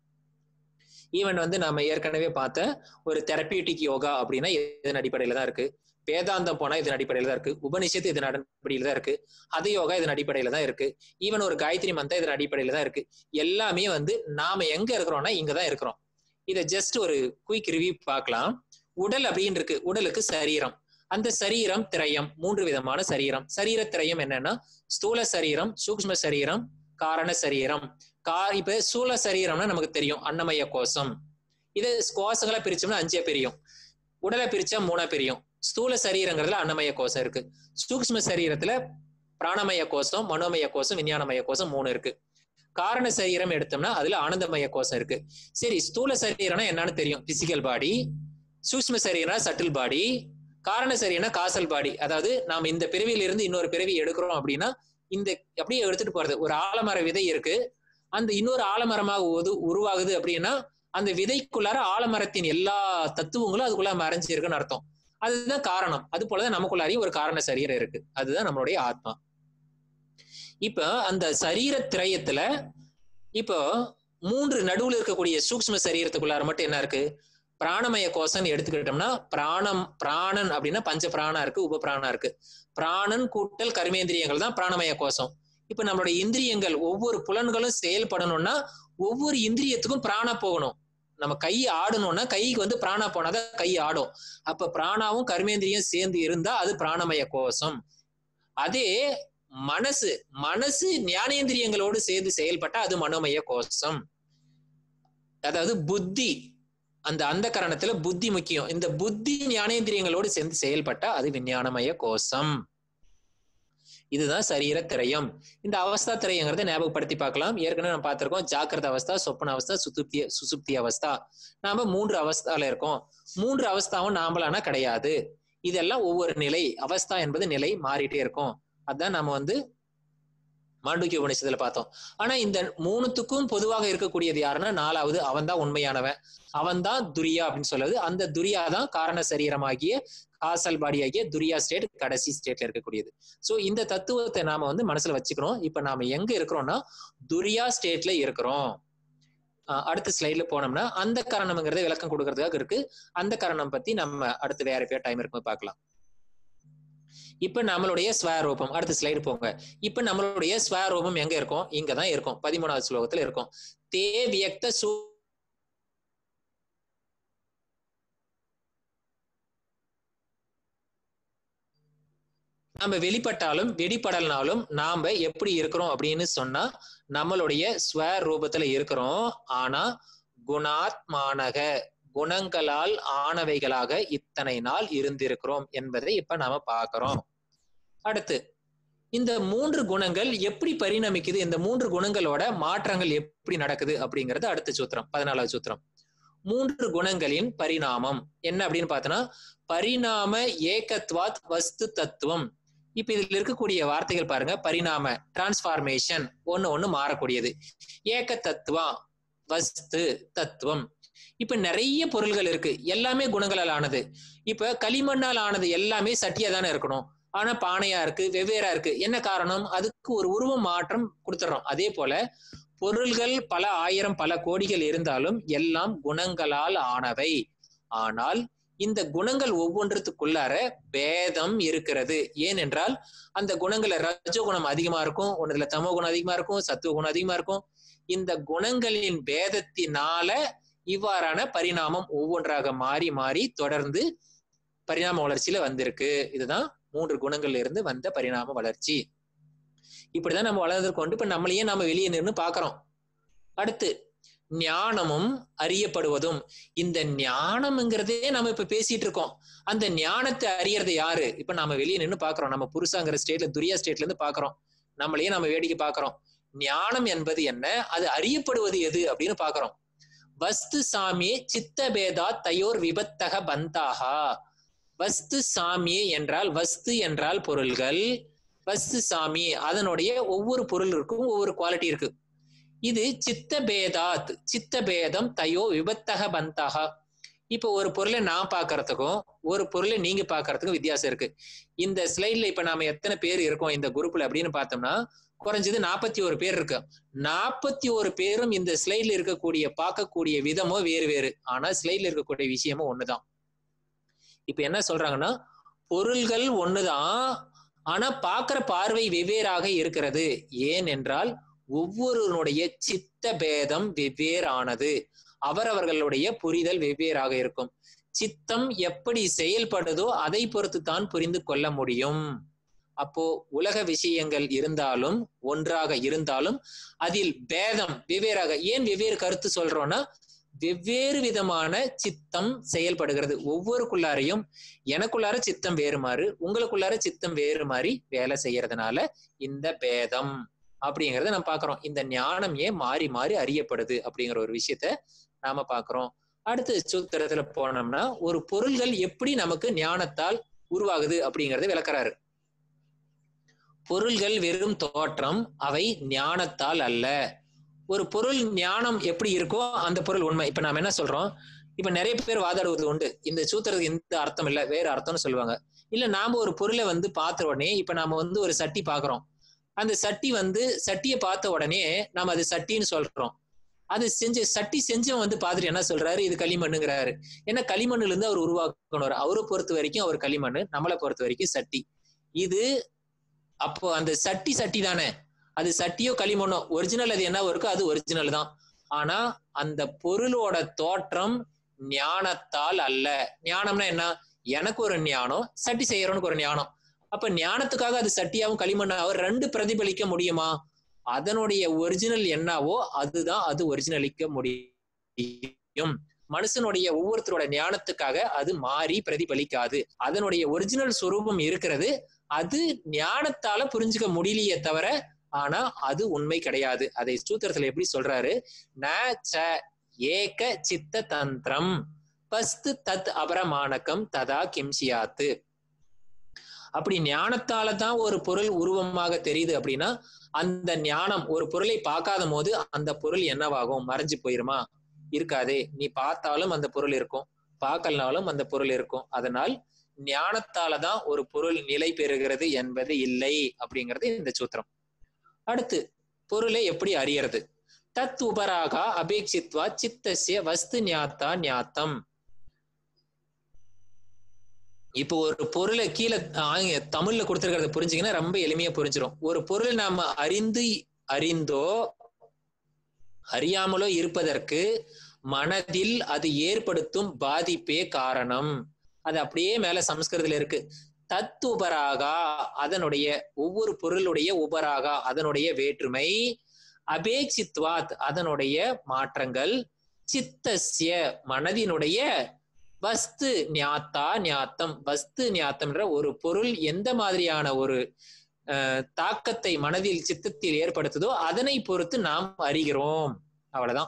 ஈவன் வந்து நாம ஏற்கனவே பார்த்த ஒரு தெரப்பியூட்டிக் யோகா அப்படின்னா இதன் அடிப்படையில தான் இருக்கு வேதாந்தம் போனா இதன் அடிப்படையில தான் இருக்கு உபனிஷத்து இதன் அடிப்படையில தான் இருக்கு அது யோகா இதன் அடிப்படையில தான் இருக்கு ஈவன் ஒரு காயத்ரி மந்தம் இதன் அடிப்படையில தான் இருக்கு எல்லாமே வந்து நாம எங்க இருக்கிறோம்னா இங்கதான் இருக்கிறோம் இதை ஜஸ்ட் ஒரு குயிக் ரிவ்யூ பார்க்கலாம் உடல் அப்படின்னு இருக்கு உடலுக்கு சரீரம் அந்த சரீரம் திரயம் மூன்று விதமான சரீரம் சரீர திரயம் என்னன்னா ஸ்தூல சரீரம் சூக்ம சரீரம் காரண சரீரம் கா இப்ப சூல சரீரம்னா நமக்கு தெரியும் அன்னமய கோஷம் இது கோஷங்களா பிரிச்சோம்னா அஞ்சே பிரியும் உடலை பிரிச்சா மூணா பிரியும் ஸ்தூல சரீரங்கிறதுல அன்னமய கோஷம் இருக்கு சூக்ம சரீரத்துல பிராணமய கோஷம் மனோமய கோஷம் விஞ்ஞானமய கோஷம் மூணு இருக்கு காரண சரீரம் எடுத்தோம்னா அதுல ஆனந்தமய கோஷம் இருக்கு சரி ஸ்தூல சரீரம்னா என்னன்னு தெரியும் பிசிக்கல் பாடி சூக்ம சரீரம்னா சட்டில் பாடி காரண சரீரம்னா காசல் பாடி அதாவது நாம் இந்த பிறவியில இருந்து இன்னொரு பிறவி எடுக்கிறோம் அப்படின்னா இந்த அப்படியே எடுத்துட்டு போறது ஒரு ஆலமர விதை இருக்கு அந்த இன்னொரு ஆலமரமாக உது உருவாகுது அப்படின்னா அந்த விதைக்குள்ளார ஆலமரத்தின் எல்லா தத்துவங்களும் அதுக்குள்ள மறைஞ்சிருக்குன்னு அர்த்தம் அதுதான் காரணம் அது போலதான் நமக்குள்ளாரையும் ஒரு காரண சரீரம் இருக்கு அதுதான் நம்மளுடைய ஆத்மா இப்ப அந்த சரீர திரயத்துல இப்போ மூன்று நடுவுல இருக்கக்கூடிய சூக்ம சரீரத்துக்குள்ளார மட்டும் என்ன இருக்கு பிராணமய கோஷம் எடுத்துக்கிட்டோம்னா பிராணம் பிராணன் அப்படின்னா பஞ்ச பிராணா இருக்கு உப பிராணா இருக்கு பிராணன் கூட்டல் கர்மேந்திரியங்கள் தான் பிராணமய கோஷம் இப்ப நம்மளுடைய இந்திரியங்கள் ஒவ்வொரு புலன்களும் செயல்படணும்னா ஒவ்வொரு இந்திரியத்துக்கும் பிராணா போகணும் நம்ம கை ஆடணும்னா கைக்கு வந்து பிராணா போனாதான் கை ஆடும் அப்ப பிராணாவும் கர்மேந்திரியம் சேர்ந்து இருந்தா அது பிராணமய கோஷம் அதே மனசு மனசு ஞானேந்திரியங்களோடு சேர்ந்து செயல்பட்டா அது மனோமய கோஷம் அதாவது புத்தி அந்த அந்த கரணத்துல புத்தி முக்கியம் இந்த புத்தி ஞானேந்திரியங்களோடு சேர்ந்து செயல்பட்டா அது விஞ்ஞானமய கோஷம் இதுதான் சரீர திரயம் இந்த அவஸ்தா திரயங்கிறத ஞாபகப்படுத்தி பார்க்கலாம் ஏற்கனவே நம்ம பார்த்திருக்கோம் ஜாக்கிரத அவஸ்தா சொப்பன அவஸ்தா சுசுப்தி சுசுப்தி அவஸ்தா நாம மூன்று அவஸ்தால இருக்கோம் மூன்று அவஸ்தாவும் நாமளானா கிடையாது இதெல்லாம் ஒவ்வொரு நிலை அவஸ்தா என்பது நிலை மாறிட்டே இருக்கும் அதான் நாம வந்து மாண்டூக்கிய உபநிஷத்துல பார்த்தோம் ஆனா இந்த மூணுத்துக்கும் பொதுவாக இருக்கக்கூடியது யாருன்னா நாலாவது அவன் தான் உண்மையானவன் அவன் தான் துரியா அப்படின்னு சொல்லுது அந்த துரியா தான் காரண சரீரமாகிய காசல் பாடி ஆகிய துரியா ஸ்டேட் கடைசி ஸ்டேட்ல இருக்கக்கூடியது சோ இந்த தத்துவத்தை நாம வந்து மனசுல வச்சுக்கிறோம் இப்ப நாம எங்க இருக்கிறோம்னா துரியா ஸ்டேட்ல இருக்கிறோம் அடுத்த ஸ்லைட்ல போனோம்னா அந்த காரணம்ங்கிறத விளக்கம் கொடுக்கறதுக்காக இருக்கு அந்த காரணம் பத்தி நம்ம அடுத்து வேற பேர் டைம் இருக்கும்போது பார்க்கலாம் இப்ப நம்மளுடைய ஸ்வரூபம் அடுத்த ஸ்லைடு போங்க இப்ப நம்மளுடைய ஸ்வரூபம் எங்க இருக்கும் இங்கதான் இருக்கும் பதிமூணாவது ஸ்லோகத்துல இருக்கும் தே வியக்த சூ நம்ம வெளிப்பட்டாலும் வெடிப்படல்னாலும் நாம எப்படி இருக்கிறோம் அப்படின்னு சொன்னா நம்மளுடைய ஸ்வரூபத்துல இருக்கிறோம் ஆனா குணாத்மானக குணங்களால் ஆனவைகளாக இத்தனை நாள் இருந்திருக்கிறோம் என்பதை இப்ப நாம பாக்குறோம் அடுத்து இந்த மூன்று குணங்கள் எப்படி பரிணமிக்குது இந்த மூன்று குணங்களோட மாற்றங்கள் எப்படி நடக்குது அப்படிங்கிறது அடுத்த சூத்திரம் பதினாலாவது சூத்திரம் மூன்று குணங்களின் பரிணாமம் என்ன அப்படின்னு பார்த்தோன்னா பரிணாம ஏகத்வாத் வஸ்து தத்துவம் இப்ப இதுல இருக்கக்கூடிய வார்த்தைகள் பாருங்க பரிணாம டிரான்ஸ்பார்மேஷன் ஒண்ணு ஒண்ணு மாறக்கூடியது ஏக தத்துவா வஸ்து தத்துவம் இப்ப நிறைய பொருள்கள் இருக்கு எல்லாமே குணங்களால் ஆனது இப்ப களிமண்ணால் ஆனது எல்லாமே சட்டியா தானே இருக்கணும் ஆனா பானையா இருக்கு வெவ்வேறா இருக்கு என்ன காரணம் அதுக்கு ஒரு உருவ மாற்றம் கொடுத்துறோம் அதே போல பொருள்கள் பல ஆயிரம் பல கோடிகள் இருந்தாலும் எல்லாம் குணங்களால் ஆனவை ஆனால் இந்த குணங்கள் ஒவ்வொன்றத்துக்குள்ளார பேதம் இருக்கிறது ஏனென்றால் அந்த குணங்கள்ல ரஜகுணம் அதிகமா இருக்கும் ஒன்றுல தமோ குணம் அதிகமா இருக்கும் சத்துவ குணம் அதிகமா இருக்கும் இந்த குணங்களின் பேதத்தினால இவ்வாறான பரிணாமம் ஒவ்வொன்றாக மாறி மாறி தொடர்ந்து பரிணாம வளர்ச்சியில வந்திருக்கு இதுதான் மூன்று குணங்கள்ல இருந்து வந்த பரிணாம வளர்ச்சி இப்படிதான் நம்ம வளர்ந்து இப்ப நம்மளையே நாம வெளியே நின்று பாக்குறோம் அடுத்து ஞானமும் அறியப்படுவதும் இந்த ஞானம்ங்கிறதே நம்ம இப்ப பேசிட்டு இருக்கோம் அந்த ஞானத்தை அறியறது யாரு இப்ப நாம வெளியே நின்று பாக்குறோம் நம்ம புருஷாங்கிற ஸ்டேட்ல துரியா ஸ்டேட்ல இருந்து பாக்குறோம் நம்மளையே நம்ம வேடிக்கை பாக்குறோம் ஞானம் என்பது என்ன அது அறியப்படுவது எது அப்படின்னு பாக்குறோம் வஸ்து சாமி சித்த பேதா தயோர் விபத்தக பந்தாகா வஸ்து சாமி என்றால் வஸ்து என்றால் பொருள்கள் வஸ்து சாமி அதனுடைய ஒவ்வொரு பொருளுக்கும் ஒவ்வொரு குவாலிட்டி இருக்கு இது சித்த பேதாத் சித்த பேதம் தயோ விபத்தக பந்தக இப்போ ஒரு பொருளை நான் பார்க்கறதுக்கும் ஒரு பொருளை நீங்க பார்க்கறதுக்கும் வித்தியாசம் இருக்கு இந்த ஸ்லைட்ல இப்ப நாம எத்தனை பேர் இருக்கோம் இந்த குரூப்ல அப்படின்னு பார்த்தோம்னா குறைஞ்சது நாற்பத்தி ஒரு பேர் இருக்கு நாற்பத்தி ஒரு பேரும் இந்த ஸ்லைட்ல இருக்கக்கூடிய பார்க்கக்கூடிய விதமோ வேறு வேறு ஆனா ஸ்லைட்ல இருக்கக்கூடிய விஷயமும் ஒண்ணுதான் இப்ப என்ன சொல்றாங்கன்னா பொருள்கள் ஒண்ணுதான் ஆனா பார்க்கிற பார்வை வெவ்வேறாக இருக்கிறது ஏன் என்றால் ஒவ்வொருவனுடைய சித்த பேதம் வெவ்வேறானது அவரவர்களுடைய புரிதல் வெவ்வேறாக இருக்கும் சித்தம் எப்படி செயல்படுதோ அதை பொறுத்து தான் புரிந்து கொள்ள முடியும் அப்போ உலக விஷயங்கள் இருந்தாலும் ஒன்றாக இருந்தாலும் அதில் பேதம் வெவ்வேறாக ஏன் வெவ்வேறு கருத்து சொல்றோம்னா வெவ்வேறு விதமான சித்தம் செயல்படுகிறது ஒவ்வொருக்குள்ளாரையும் எனக்குள்ளார சித்தம் வேறு மாறு உங்களுக்குள்ளார சித்தம் வேறு மாதிரி வேலை செய்யறதுனால இந்த பேதம் அப்படிங்கறத நம்ம பாக்குறோம் இந்த ஞானம் ஏன் மாறி மாறி அறியப்படுது அப்படிங்கிற ஒரு விஷயத்த நாம பாக்குறோம் அடுத்து சூத்திரத்துல போனோம்னா ஒரு பொருள்கள் எப்படி நமக்கு ஞானத்தால் உருவாகுது அப்படிங்கறத விளக்குறாரு பொருள்கள் வெறும் தோற்றம் அவை ஞானத்தால் அல்ல ஒரு பொருள் ஞானம் எப்படி இருக்கோ அந்த பொருள் உண்மை இப்ப நாம என்ன சொல்றோம் இப்ப நிறைய பேர் வாதாடுவது உண்டு இந்த சூத்திரத்துக்கு இந்த அர்த்தம் இல்ல வேற அர்த்தம்னு சொல்லுவாங்க இல்ல நாம ஒரு பொருளை வந்து பார்த்த உடனே இப்ப நாம வந்து ஒரு சட்டி பாக்குறோம் அந்த சட்டி வந்து சட்டியை பார்த்த உடனே நாம அது சட்டின்னு சொல்றோம் அது செஞ்ச சட்டி செஞ்சவன் வந்து பார்த்துட்டு என்ன சொல்றாரு இது களிமண்ணுங்கிறாரு ஏன்னா களிமண்ணுல இருந்து அவர் உருவாக்கணும் அவரை பொறுத்த வரைக்கும் அவர் களிமண் நம்மளை பொறுத்த வரைக்கும் சட்டி இது அப்போ அந்த சட்டி சட்டி தானே அது சட்டியோ களிமண்ணோ ஒரிஜினல் அது என்ன இருக்கோ அது ஒரிஜினல் தான் ஆனா அந்த பொருளோட தோற்றம் ஞானத்தால் அல்ல ஞானம்னா என்ன எனக்கு ஒரு ஞானம் சட்டி செய்யறவனுக்கு ஒரு ஞானம் அப்ப ஞானத்துக்காக அது சட்டியாவும் களிமண்ணாவும் ரெண்டு பிரதிபலிக்க முடியுமா அதனுடைய ஒரிஜினல் என்னவோ அதுதான் அது ஒரிஜினலிக்க முடியும் மனுஷனுடைய ஒவ்வொருத்தரோட ஞானத்துக்காக அது மாறி பிரதிபலிக்காது அதனுடைய ஒரிஜினல் சுரூபம் இருக்கிறது அது ஞானத்தால புரிஞ்சுக்க முடியலையே தவிர ஆனா அது உண்மை கிடையாது அதை சூத்திரத்துல எப்படி சொல்றாரு ந ச ஏக சித்த தந்திரம் பஸ்து தத் அபரமானகம் ததா கிம்சியாத்து அப்படி ஞானத்தால தான் ஒரு பொருள் உருவமாக தெரியுது அப்படின்னா அந்த ஞானம் ஒரு பொருளை பார்க்காத போது அந்த பொருள் என்னவாகும் மறைஞ்சு போயிருமா இருக்காதே நீ பார்த்தாலும் அந்த பொருள் இருக்கும் பார்க்கலனாலும் அந்த பொருள் இருக்கும் அதனால் ஞானத்தால தான் ஒரு பொருள் நிலை பெறுகிறது என்பது இல்லை அப்படிங்கிறது இந்த சூத்திரம் அடுத்து பொருளை எப்படி அறியறது தத் உபராக அபேட்சித்வா சித்தசிய வஸ்து ஞாத்தா ஞாத்தம் இப்போ ஒரு பொருளை கீழே ஆங்க தமிழ்ல கொடுத்துருக்கிறத புரிஞ்சுங்கன்னா ரொம்ப எளிமையா புரிஞ்சிடும் ஒரு பொருள் நாம அறிந்து அறிந்தோ அறியாமலோ இருப்பதற்கு மனதில் அது ஏற்படுத்தும் பாதிப்பே காரணம் அது அப்படியே மேல சமஸ்கிருதத்துல இருக்கு தத் உபராகா அதனுடைய ஒவ்வொரு பொருளுடைய உபராகா அதனுடைய வேற்றுமை அபேட்சித்வாத் அதனுடைய மாற்றங்கள் சித்தசிய மனதினுடைய வஸ்து ஞாத்தா ஞாத்தம் வஸ்து ஞாத்தம்ன்ற ஒரு பொருள் எந்த மாதிரியான ஒரு தாக்கத்தை மனதில் சித்தத்தில் ஏற்படுத்துதோ அதனை பொறுத்து நாம் அறிகிறோம் அவ்வளவுதான்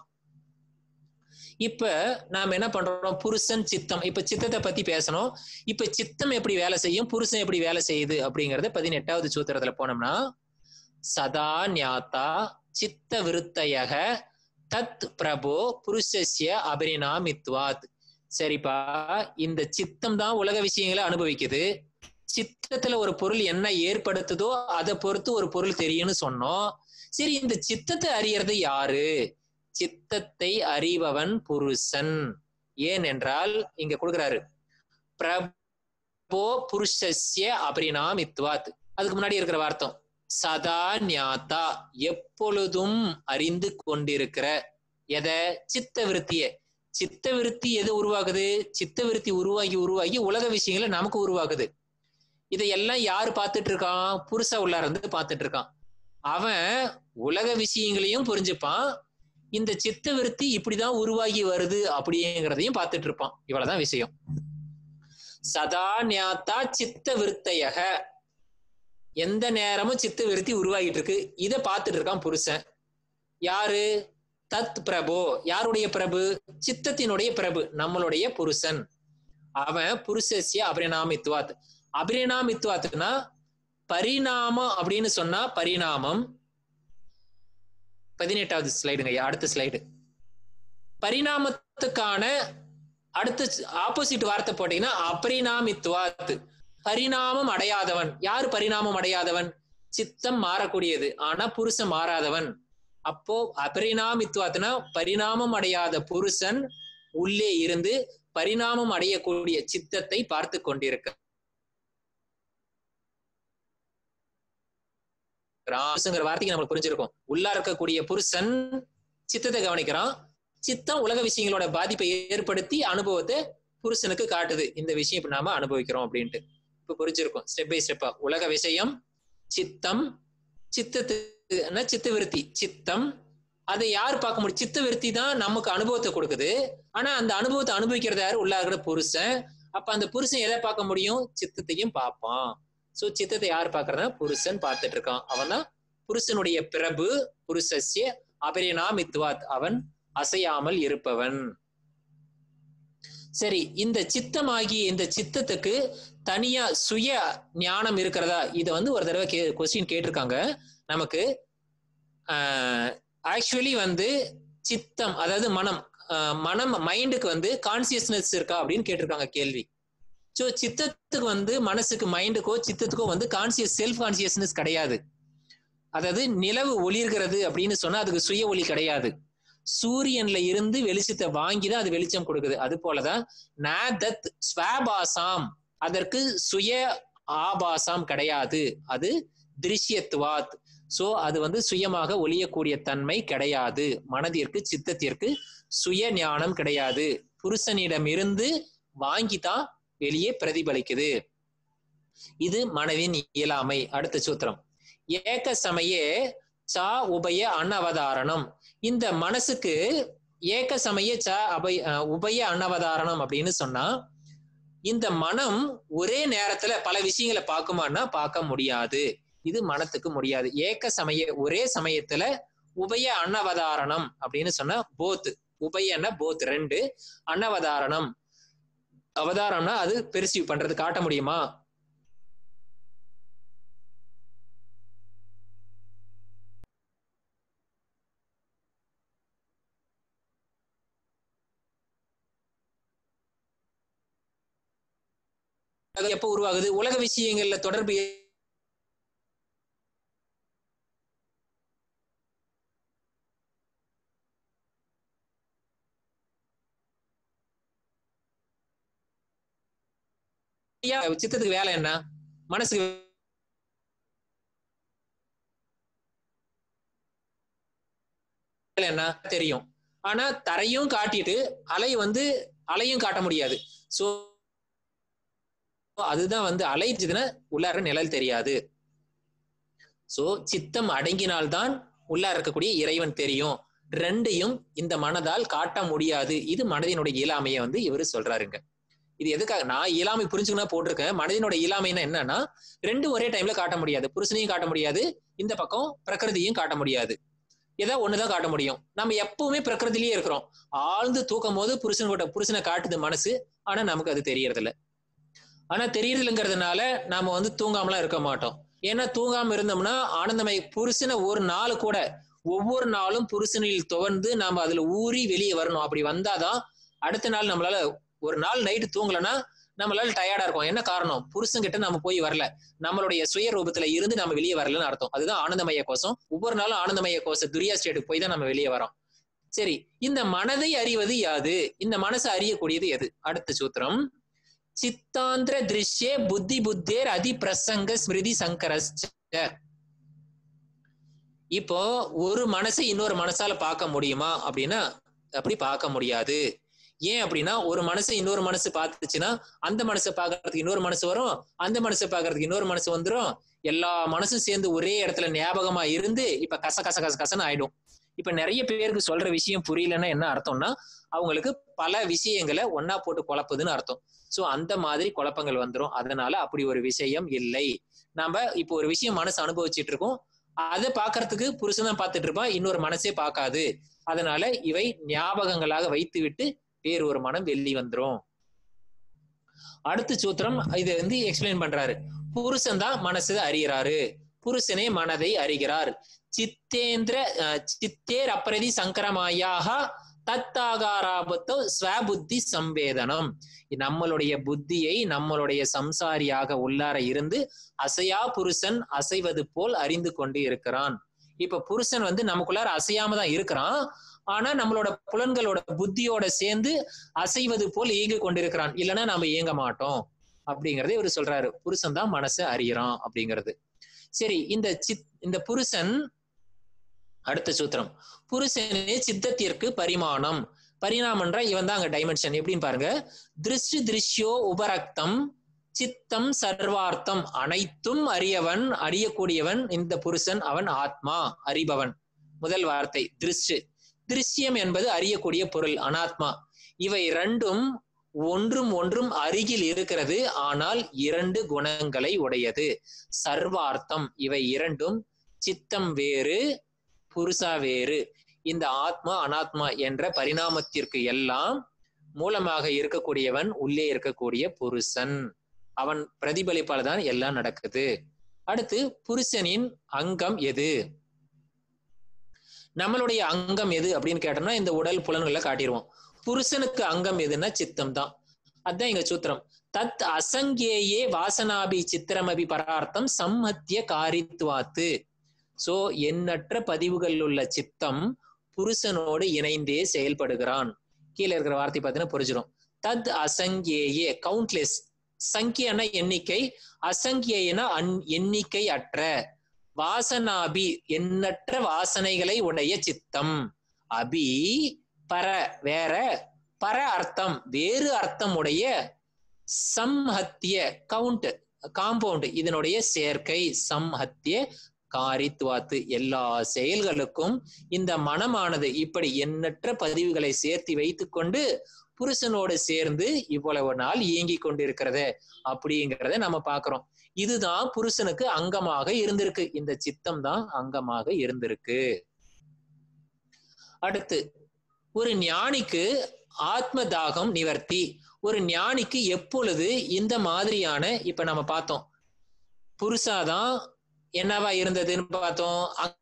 இப்ப நாம என்ன பண்றோம் புருஷன் சித்தம் இப்ப சித்தத்தை பத்தி பேசணும் இப்ப சித்தம் எப்படி வேலை செய்யும் புருஷன் எப்படி வேலை செய்யுது அப்படிங்கறத பதினெட்டாவது சூத்திரத்துல போனோம்னா சதா ஞாத்தா சித்த விருத்தையக தத் பிரபோ புருஷஸ்ய அபரிணாமித்வாத் சரிப்பா இந்த சித்தம் தான் உலக விஷயங்களை அனுபவிக்குது சித்தத்துல ஒரு பொருள் என்ன ஏற்படுத்துதோ அதை பொறுத்து ஒரு பொருள் தெரியும்னு சொன்னோம் சரி இந்த சித்தத்தை அறியறது யாரு சித்தத்தை அறிபவன் புருஷன் ஏன் என்றால் இங்க கொடுக்குறாரு பிரபோ புருஷஸ்ய அபரிணாமித்வாத் அதுக்கு முன்னாடி இருக்கிற வார்த்தம் சதா ஞாத்தா எப்பொழுதும் அறிந்து கொண்டிருக்கிற எத சித்த விருத்திய சித்த விருத்தி எது உருவாகுது சித்த விருத்தி உருவாகி உருவாகி உலக விஷயங்களை நமக்கு உருவாகுது இதையெல்லாம் யாரு பார்த்துட்டு இருக்கான் புருஷ உள்ளார இருந்து பார்த்துட்டு இருக்கான் அவன் உலக விஷயங்களையும் புரிஞ்சுப்பான் இந்த சித்த விருத்தி இப்படிதான் உருவாகி வருது அப்படிங்கிறதையும் பார்த்துட்டு இருப்பான் இவ்வளவுதான் விஷயம் சதா ஞாத்தா சித்த விருத்தையக எந்த நேரமும் சித்த விருத்தி உருவாகிட்டு இருக்கு இதை பார்த்துட்டு இருக்கான் புருஷன் யாரு தத் பிரபு யாருடைய பிரபு சித்தத்தினுடைய பிரபு நம்மளுடைய புருஷன் அவன் புருஷஸ்ய அபரிணாமித்வாத் அபரிணாமித்வாத்னா பரிணாமம் அப்படின்னு சொன்னா பரிணாமம் பதினெட்டாவது ஸ்லைடுங்க ஐயா அடுத்த ஸ்லைடு பரிணாமத்துக்கான அடுத்த ஆப்போசிட் வார்த்தை போட்டீங்கன்னா அபரிணாமித்வாத் பரிணாமம் அடையாதவன் யார் பரிணாமம் அடையாதவன் சித்தம் மாறக்கூடியது ஆனா புருஷன் மாறாதவன் அப்போ அபரிணாமித்வாத்னா பரிணாமம் அடையாத புருஷன் உள்ளே இருந்து பரிணாமம் அடையக்கூடிய சித்தத்தை பார்த்து கொண்டிருக்க புருஷங்கிற வார்த்தைக்கு நம்மளுக்கு புரிஞ்சிருக்கும் உள்ளா இருக்கக்கூடிய புருஷன் சித்தத்தை கவனிக்கிறான் சித்தம் உலக விஷயங்களோட பாதிப்பை ஏற்படுத்தி அனுபவத்தை புருஷனுக்கு காட்டுது இந்த விஷயம் இப்ப நாம அனுபவிக்கிறோம் அப்படின்ட்டு இப்ப புரிஞ்சிருக்கும் ஸ்டெப் பை ஸ்டெப்பா உலக விஷயம் சித்தம் சித்தத்துனா சித்த விருத்தி சித்தம் அதை யார் பார்க்க முடியும் சித்த விருத்தி தான் நமக்கு அனுபவத்தை கொடுக்குது ஆனா அந்த அனுபவத்தை அனுபவிக்கிறது யாரு உள்ள இருக்கிற புருஷன் அப்ப அந்த புருஷன் எதை பார்க்க முடியும் சித்தத்தையும் பார்ப்பான் சோ சித்தத்தை யார் பார்க்கறதுனா புருஷன் பார்த்துட்டு இருக்கான் அவன் தான் புருஷனுடைய பிரபு புருஷஸ்ய அபரிணாமித்வாத் அவன் அசையாமல் இருப்பவன் சரி இந்த சித்தமாகிய இந்த சித்தத்துக்கு தனியா சுய ஞானம் இருக்கிறதா இதை வந்து ஒரு தடவை கே கொஸ்டின் கேட்டிருக்காங்க நமக்கு ஆக்சுவலி வந்து சித்தம் அதாவது மனம் ஆஹ் மனம் மைண்டுக்கு வந்து கான்சியஸ்னஸ் இருக்கா அப்படின்னு கேட்டிருக்காங்க கேள்வி ஸோ சித்தத்துக்கு வந்து மனசுக்கு மைண்டுக்கோ சித்தத்துக்கோ வந்து கான்சியஸ் செல்ஃப் கான்சியஸ்னஸ் கிடையாது அதாவது நிலவு ஒளிர்கிறது அப்படின்னு சொன்னா அதுக்கு சுய ஒளி கிடையாது சூரியன்ல இருந்து வெளிச்சத்தை வாங்கி தான் அது வெளிச்சம் கொடுக்குது அது போலதான் நாதத் ஸ்வாபாசாம் அதற்கு சுய ஆபாசம் கிடையாது அது திருஷ்யத்துவாத் சோ அது வந்து சுயமாக ஒளியக்கூடிய தன்மை கிடையாது மனதிற்கு சித்தத்திற்கு சுய ஞானம் கிடையாது புருஷனிடம் இருந்து வாங்கி தான் வெளியே பிரதிபலிக்குது இது மனதின் இயலாமை அடுத்த சூத்திரம் ஏக சமயே சா உபய அனவதாரணம் இந்த மனசுக்கு ஏக சமய ச அபய உபய அனவதாரணம் அப்படின்னு சொன்னா இந்த மனம் ஒரே நேரத்துல பல விஷயங்களை பார்க்குமான்னா பார்க்க முடியாது இது மனத்துக்கு முடியாது ஏக சமய ஒரே சமயத்துல உபய அன்னவதாரணம் அப்படின்னு சொன்னா போத் உபயன்னா போத் ரெண்டு அன்னவதாரணம் அவதாரம்னா அது பெருசீவ் பண்றது காட்ட முடியுமா எப்ப உருவாகுது உலக விஷயங்கள்ல தொடர்பு சித்தத்துக்கு வேலை என்ன மனசுக்கு வேலை என்ன தெரியும் ஆனா தரையும் காட்டிட்டு அலை வந்து அலையும் காட்ட முடியாது சோ அதுதான் வந்து அலைச்சுதுன்னா உள்ளார நிழல் தெரியாது சோ சித்தம் அடங்கினால்தான் உள்ளார இருக்கக்கூடிய இறைவன் தெரியும் ரெண்டையும் இந்த மனதால் காட்ட முடியாது இது மனதினுடைய இயலாமையை வந்து இவரு சொல்றாருங்க இது எதுக்காக நான் இயலாமை புரிஞ்சுக்கணும் போட்டிருக்கேன் மனதினோட இயலாமைன்னா என்னன்னா ரெண்டும் ஒரே டைம்ல காட்ட முடியாது புருஷனையும் காட்ட முடியாது இந்த பக்கம் பிரகிருதியும் காட்ட முடியாது ஏதோ ஒண்ணுதான் காட்ட முடியும் நம்ம எப்பவுமே பிரகிருதிலேயே இருக்கிறோம் ஆழ்ந்து தூக்கும் போது புருஷன் புருஷனை காட்டுது மனசு ஆனா நமக்கு அது தெரியறது இல்ல ஆனா தெரியறதுங்கிறதுனால நாம வந்து தூங்காமலாம் இருக்க மாட்டோம் ஏன்னா தூங்காம இருந்தோம்னா ஆனந்தமய புருஷனை ஒரு நாள் கூட ஒவ்வொரு நாளும் புருஷனில் துவந்து நாம அதுல ஊறி வெளியே வரணும் அப்படி வந்தாதான் அடுத்த நாள் நம்மளால ஒரு நாள் நைட்டு தூங்கலன்னா நம்மளால டயர்டா இருக்கும் என்ன காரணம் புருஷன் கிட்ட நம்ம போய் வரல நம்மளுடைய சுய ரூபத்துல இருந்து நம்ம வெளியே வரலன்னு அர்த்தம் அதுதான் ஆனந்தமய கோஷம் ஒவ்வொரு நாளும் ஆனந்தமய கோஷம் துரியா ஸ்டேட்டுக்கு போய் தான் நம்ம வெளியே வரோம் சரி இந்த மனதை அறிவது யாது இந்த மனசை அறியக்கூடியது எது அடுத்த சூத்திரம் சித்தாந்திர திருஷ்யே புத்தி புத்தேர் அதி பிரசங்க ஸ்மிருதி சங்கரஸ்ச இப்போ ஒரு மனசை இன்னொரு மனசால பார்க்க முடியுமா அப்படின்னா அப்படி பார்க்க முடியாது ஏன் அப்படின்னா ஒரு மனசை இன்னொரு மனசு பார்த்துச்சுன்னா அந்த மனசை பார்க்கறதுக்கு இன்னொரு மனசு வரும் அந்த மனசை பார்க்கறதுக்கு இன்னொரு மனசு வந்துடும் எல்லா மனசும் சேர்ந்து ஒரே இடத்துல ஞாபகமா இருந்து இப்ப கச கச கச கசன்னு ஆயிடும் இப்ப நிறைய பேருக்கு சொல்ற விஷயம் புரியலன்னா என்ன அர்த்தம்னா அவங்களுக்கு பல விஷயங்களை ஒன்னா போட்டு குழப்புதுன்னு அர்த்தம் சோ அந்த மாதிரி குழப்பங்கள் வந்துடும் அதனால அப்படி ஒரு விஷயம் இல்லை நாம இப்போ ஒரு விஷயம் மனசு அனுபவிச்சுட்டு இருக்கோம் அதை பாக்குறதுக்கு புருஷன் தான் பார்த்துட்டு இருப்பான் இன்னொரு மனசே பார்க்காது அதனால இவை ஞாபகங்களாக வைத்து விட்டு வேறு ஒரு மனம் வெளி வந்துரும் அடுத்த சூத்திரம் இது வந்து எக்ஸ்பிளைன் பண்றாரு புருஷன் தான் மனசு அறிகிறாரு புருஷனே மனதை அறிகிறார் சித்தேந்திர அஹ், சித்தேர் அப்ரதி சங்கரமாயாக தத்தாகாராபத்தோ ஸ்வபுத்தி சம்வேதனம் நம்மளுடைய புத்தியை நம்மளுடைய சம்சாரியாக உள்ளார இருந்து அசையா புருஷன் அசைவது போல் அறிந்து கொண்டு இருக்கிறான் இப்ப புருஷன் வந்து நமக்குள்ளார அசையாம தான் இருக்கிறான் ஆனா நம்மளோட புலன்களோட புத்தியோட சேர்ந்து அசைவது போல் இயங்கி கொண்டிருக்கிறான் இல்லைன்னா நாம இயங்க மாட்டோம் அப்படிங்கறத இவர் சொல்றாரு புருஷன் தான் மனசை அறியறான் அப்படிங்கிறது சரி இந்த சித் இந்த புருஷன் அடுத்த சூத்திரம் புருஷனே சித்தத்திற்கு பரிமாணம் பரிணாமம்ன்ற இவன் தான் அங்க டைமென்ஷன் எப்படின்னு பாருங்க திருஷ்டி திருஷ்யோ உபரக்தம் சித்தம் சர்வார்த்தம் அனைத்தும் அறியவன் அறியக்கூடியவன் இந்த புருஷன் அவன் ஆத்மா அறிபவன் முதல் வார்த்தை திருஷ்டு திருஷ்யம் என்பது அறியக்கூடிய பொருள் அனாத்மா இவை ரெண்டும் ஒன்றும் ஒன்றும் அருகில் இருக்கிறது ஆனால் இரண்டு குணங்களை உடையது சர்வார்த்தம் இவை இரண்டும் சித்தம் வேறு புருஷா வேறு இந்த ஆத்மா அனாத்மா என்ற பரிணாமத்திற்கு எல்லாம் மூலமாக இருக்கக்கூடியவன் உள்ளே இருக்கக்கூடிய புருஷன் அவன் பிரதிபலிப்பால் தான் எல்லாம் நடக்குது அடுத்து புருஷனின் அங்கம் எது நம்மளுடைய அங்கம் எது அப்படின்னு கேட்டோம்னா இந்த உடல் புலன்களை காட்டிடுவோம் புருஷனுக்கு அங்கம் எதுன்னா சித்தம் தான் அதுதான் எங்க சூத்திரம் தத் அசங்கேயே வாசனாபி சித்திரமபி பரார்த்தம் சம்மத்திய காரித்துவாத்து சோ எண்ணற்ற பதிவுகள் உள்ள சித்தம் புருஷனோடு இணைந்தே செயல்படுகிறான் கீழே இருக்கிற வார்த்தை பார்த்தீங்கன்னா புரிஞ்சிடும் தத் அசங்கேயே கவுண்ட்லெஸ் சங்கியன எண்ணிக்கை அசங்கியன அன் எண்ணிக்கை அற்ற வாசனாபி எண்ணற்ற வாசனைகளை உடைய சித்தம் அபி பர வேற பர அர்த்தம் வேறு அர்த்தம் உடைய சம்ஹத்திய கவுண்ட் காம்பவுண்ட் இதனுடைய சேர்க்கை சம்ஹத்திய காரித்துவாத்து எல்லா செயல்களுக்கும் இந்த மனமானது இப்படி எண்ணற்ற பதிவுகளை சேர்த்து வைத்துக்கொண்டு புருஷனோடு சேர்ந்து இவ்வளவு நாள் இயங்கி கொண்டிருக்கிறது அப்படிங்கிறத நம்ம பாக்குறோம் இதுதான் புருஷனுக்கு அங்கமாக இருந்திருக்கு இந்த சித்தம் தான் அங்கமாக இருந்திருக்கு அடுத்து ஒரு ஞானிக்கு ஆத்ம தாகம் நிவர்த்தி ஒரு ஞானிக்கு எப்பொழுது இந்த மாதிரியான இப்ப நம்ம பார்த்தோம் புருஷாதான் என்னவா இருந்ததுன்னு பார்த்தோம் அங்க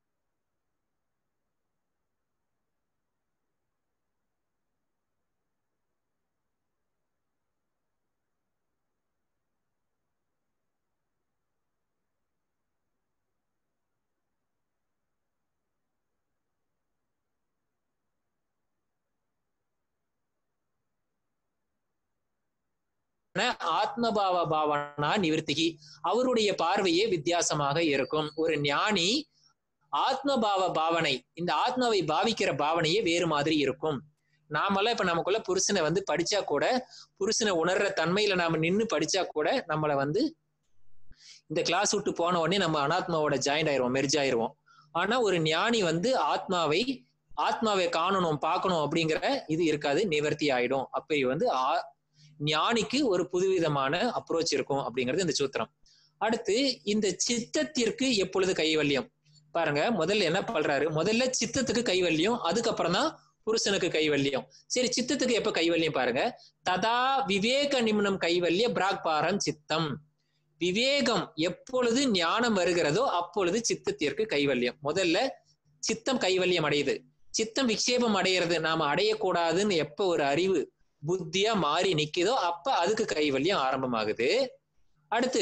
ஆத்மபாவ பாவனா நிவர்த்திகி அவருடைய பார்வையே வித்தியாசமாக இருக்கும் ஒரு ஞானி ஆத்மபாவ பாவனை இந்த ஆத்மாவை பாவிக்கிற பாவனையே வேறு மாதிரி இருக்கும் நாமெல்லாம் இப்ப நமக்குள்ள புருஷனை வந்து படிச்சா கூட புருஷனை உணர்ற தன்மையில நாம நின்னு படிச்சா கூட நம்மள வந்து இந்த கிளாஸ் விட்டு போன உடனே நம்ம அனாத்மாவோட ஜாயிண்ட் ஆயிருவோம் மெர்ஜ் ஆயிருவோம் ஆனா ஒரு ஞானி வந்து ஆத்மாவை ஆத்மாவை காணணும் பார்க்கணும் அப்படிங்கிற இது இருக்காது நிவர்த்தி ஆயிடும் அப்ப வந்து ஆ- ஞானிக்கு ஒரு புதுவிதமான அப்ரோச் இருக்கும் அப்படிங்கிறது இந்த சூத்திரம் அடுத்து இந்த சித்தத்திற்கு எப்பொழுது கைவல்யம் பாருங்க முதல்ல என்ன பண்றாரு முதல்ல சித்தத்துக்கு கைவல்யம் அதுக்கப்புறம் தான் புருஷனுக்கு கைவல்யம் சரி சித்தத்துக்கு எப்ப கைவல்யம் பாருங்க ததா விவேக நிம்னம் கைவல்ய பிராக்பாரம் சித்தம் விவேகம் எப்பொழுது ஞானம் வருகிறதோ அப்பொழுது சித்தத்திற்கு கைவல்யம் முதல்ல சித்தம் கைவல்யம் அடையுது சித்தம் விக்ஷேபம் அடைகிறது நாம அடையக்கூடாதுன்னு எப்ப ஒரு அறிவு புத்தியா மாறி நிக்குதோ அப்ப அதுக்கு கைவல்யம் ஆரம்பமாகுது அடுத்து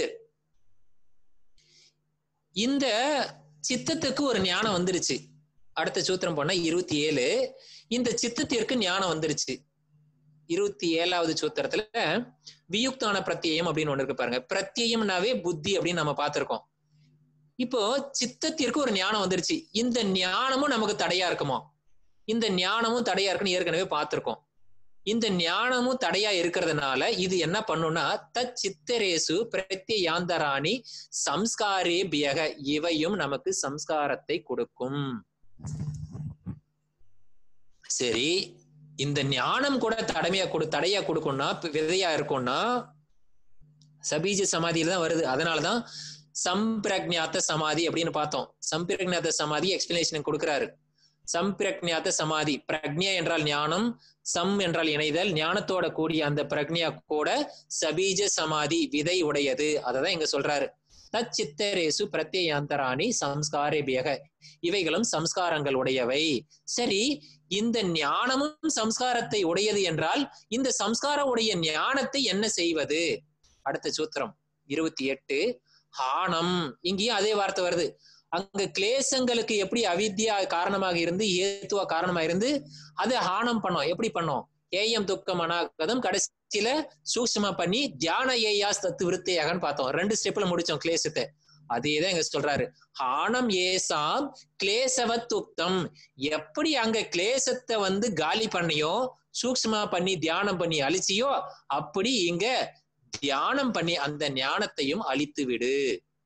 இந்த சித்தத்துக்கு ஒரு ஞானம் வந்துருச்சு அடுத்த சூத்திரம் போனா இருபத்தி ஏழு இந்த சித்தத்திற்கு ஞானம் வந்துருச்சு இருபத்தி ஏழாவது சூத்திரத்துல வியுக்தான பிரத்யயம் அப்படின்னு ஒண்ணு இருக்கு பாருங்க பிரத்யயம்னாவே புத்தி அப்படின்னு நம்ம பார்த்திருக்கோம் இப்போ சித்தத்திற்கு ஒரு ஞானம் வந்துருச்சு இந்த ஞானமும் நமக்கு தடையா இருக்குமா இந்த ஞானமும் தடையா இருக்குன்னு ஏற்கனவே பார்த்திருக்கோம் இந்த ஞானமும் தடையா இருக்கிறதுனால இது என்ன பண்ணும்னா தத் சித்தரேசு பிரத்யாந்தராணி சம்ஸ்காரே பியக இவையும் நமக்கு சம்ஸ்காரத்தை கொடுக்கும் சரி இந்த ஞானம் கூட தடமையா கொடு தடையா கொடுக்கும்னா இப்ப விதையா இருக்கும்னா சபீஜ சமாதியில தான் வருது அதனாலதான் சம்பிரஜாத்த சமாதி அப்படின்னு பார்த்தோம் சம்பிரஜாத்த சமாதி எக்ஸ்பிளனேஷன் கொடுக்குறாரு சம்பிரக்ஞாத சமாதி பிரக்ஞா என்றால் ஞானம் சம் என்றால் இணைதல் ஞானத்தோட கூடிய அந்த பிரக்ஞா கூட சபீஜ சமாதி விதை உடையது அததான் இங்க சொல்றாரு தச்சித்தரேசு பிரத்யந்தராணி சம்ஸ்காரேபியக இவைகளும் சம்ஸ்காரங்கள் உடையவை சரி இந்த ஞானமும் சம்ஸ்காரத்தை உடையது என்றால் இந்த சம்ஸ்காரம் உடைய ஞானத்தை என்ன செய்வது அடுத்த சூத்திரம் இருபத்தி எட்டு ஹானம் இங்கேயும் அதே வார்த்தை வருது அங்க கிளேசங்களுக்கு எப்படி அவித்யா காரணமாக இருந்து ஏத்துவா காரணமா இருந்து அது ஹானம் பண்ணோம் எப்படி பண்ணோம் ஏயம் துக்கம் அனாகதம் கடைசியில சூக்ஷ்மமா பண்ணி தியான ஏயாஸ் தத்து விருத்தியாகன்னு பார்த்தோம் ரெண்டு ஸ்டெப்ல முடிச்சோம் கிளேசத்தை அதேதான் இங்க சொல்றாரு ஹானம் ஏசாம் கிளேசவத் துக்தம் எப்படி அங்க கிளேசத்தை வந்து காலி பண்ணியோ சூக்ஷ்மா பண்ணி தியானம் பண்ணி அழிச்சியோ அப்படி இங்க தியானம் பண்ணி அந்த ஞானத்தையும் அழித்து விடு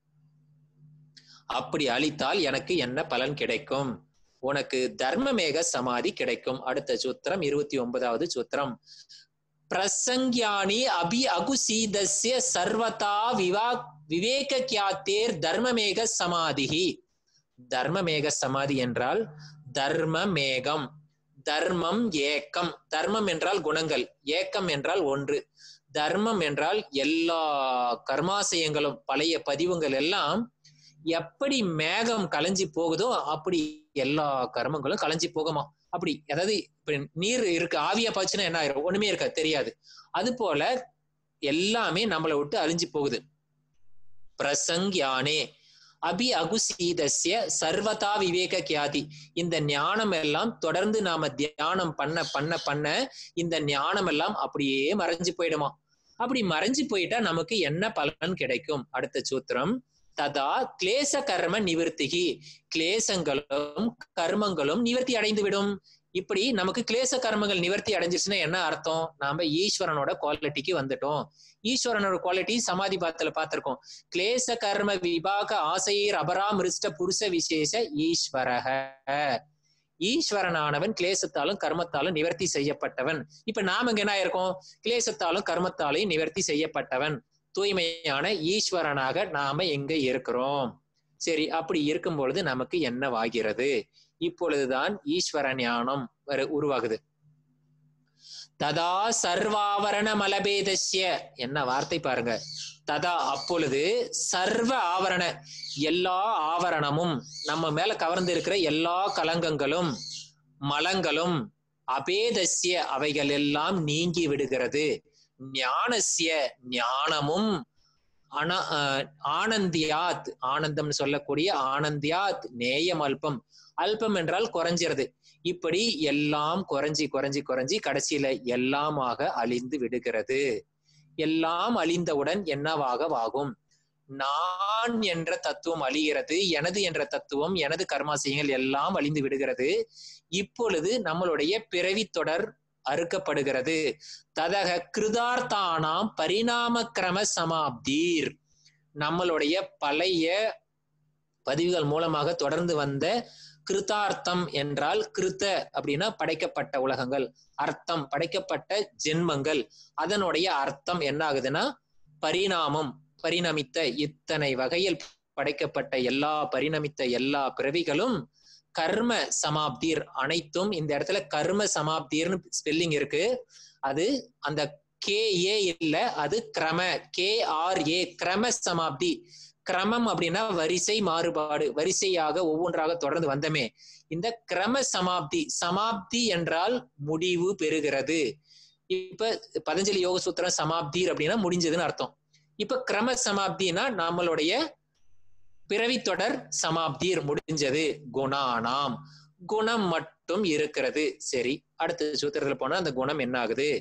அப்படி அழித்தால் எனக்கு என்ன பலன் கிடைக்கும் உனக்கு தர்மமேக சமாதி கிடைக்கும் அடுத்த சூத்திரம் இருபத்தி ஒன்பதாவது சூத்திரம் பிரசங்கியானி அபி அகுசீதஸ்ய சர்வதா விவா விவேக கியாத்தேர் தர்மமேக சமாதிகி தர்மமேக சமாதி என்றால் தர்மமேகம் தர்மம் ஏக்கம் தர்மம் என்றால் குணங்கள் ஏக்கம் என்றால் ஒன்று தர்மம் என்றால் எல்லா கர்மாசயங்களும் பழைய பதிவுகள் எல்லாம் எப்படி மேகம் கலைஞ்சி போகுதோ அப்படி எல்லா கர்மங்களும் கலைஞ்சி போகுமா அப்படி அதாவது இப்ப நீர் இருக்கு ஆவியா பாய்ச்சுன்னா என்ன ஆயிரும் ஒண்ணுமே இருக்க தெரியாது அது போல எல்லாமே நம்மளை விட்டு அழிஞ்சு போகுது பிரசங்கியானே அபி அகுசீதஸ்ய சர்வதா விவேக கியாதி இந்த ஞானம் எல்லாம் தொடர்ந்து நாம தியானம் பண்ண பண்ண பண்ண இந்த ஞானம் எல்லாம் அப்படியே மறைஞ்சு போயிடுமா அப்படி மறைஞ்சு போயிட்டா நமக்கு என்ன பலன் கிடைக்கும் அடுத்த சூத்திரம் ததா கிளேச கர்ம நிவர்த்திகி கிளேசங்களும் கர்மங்களும் நிவர்த்தி அடைந்து விடும் இப்படி நமக்கு கிளேச கர்மங்கள் நிவர்த்தி அடைஞ்சிச்சுன்னா என்ன அர்த்தம் நாம ஈஸ்வரனோட குவாலிட்டிக்கு வந்துட்டோம் ஈஸ்வரனோட குவாலிட்டி சமாதி பாத்துல பார்த்திருக்கோம் கிளேச கர்ம விபாக ஆசையர் அபராமிருஷ்ட புருஷ விசேஷ ஈஸ்வரக ஈஸ்வரனானவன் கிளேசத்தாலும் கர்மத்தாலும் நிவர்த்தி செய்யப்பட்டவன் இப்ப நாம இங்க என்ன இருக்கோம் கிளேசத்தாலும் கர்மத்தாலையும் நிவர்த்தி செய்யப்பட்டவன் தூய்மையான ஈஸ்வரனாக நாம எங்க இருக்கிறோம் சரி அப்படி இருக்கும் பொழுது நமக்கு என்னவாகிறது இப்பொழுதுதான் ஈஸ்வர ஞானம் உருவாகுது ததா சர்வாவரண மலபேதஸ்ய என்ன வார்த்தை பாருங்க ததா அப்பொழுது சர்வ ஆவரண எல்லா ஆவரணமும் நம்ம மேல கவர்ந்து இருக்கிற எல்லா கலங்கங்களும் மலங்களும் அபேதஸ்ய அவைகள் எல்லாம் நீங்கி விடுகிறது ஞானசிய ஞானமும் அன ஆனந்தியாத் ஆனந்தம் சொல்லக்கூடிய ஆனந்தியாத் நேயம் அல்பம் அல்பம் என்றால் குறைஞ்சிருது இப்படி எல்லாம் குறைஞ்சி குறைஞ்சி குறைஞ்சி கடைசியில எல்லாமாக அழிந்து விடுகிறது எல்லாம் அழிந்தவுடன் என்னவாக ஆகும் நான் என்ற தத்துவம் அழிகிறது எனது என்ற தத்துவம் எனது கர்மாசியங்கள் எல்லாம் அழிந்து விடுகிறது இப்பொழுது நம்மளுடைய பிறவி தொடர் அறுக்கப்படுகிறது ததக கிருதார்த்தானாம் பரிணாம கிரம சமாப்தீர் நம்மளுடைய பழைய பதிவுகள் மூலமாக தொடர்ந்து வந்த கிருதார்த்தம் என்றால் கிருத்த அப்படின்னா படைக்கப்பட்ட உலகங்கள் அர்த்தம் படைக்கப்பட்ட ஜென்மங்கள் அதனுடைய அர்த்தம் என்ன ஆகுதுன்னா பரிணாமம் பரிணமித்த இத்தனை வகையில் படைக்கப்பட்ட எல்லா பரிணமித்த எல்லா பிறவிகளும் கர்ம சமாப்தீர் அனைத்தும் இந்த இடத்துல கர்ம சமாப்தீர்னு ஸ்பெல்லிங் இருக்கு அது அந்த கே ஏ இல்ல அது கிரம கே ஆர் ஏ கிரம சமாப்தி கிரமம் அப்படின்னா வரிசை மாறுபாடு வரிசையாக ஒவ்வொன்றாக தொடர்ந்து வந்தமே இந்த கிரம சமாப்தி சமாப்தி என்றால் முடிவு பெறுகிறது இப்ப பதஞ்சலி யோக சூத்திரம் சமாப்தீர் அப்படின்னா முடிஞ்சதுன்னு அர்த்தம் இப்ப கிரம சமாப்தினா நம்மளுடைய பிறவி தொடர் சமாப்தீர் முடிஞ்சது குணானாம் குணம் மட்டும் இருக்கிறது சரி அடுத்த சூத்திரத்துல போனா அந்த குணம் என்ன ஆகுது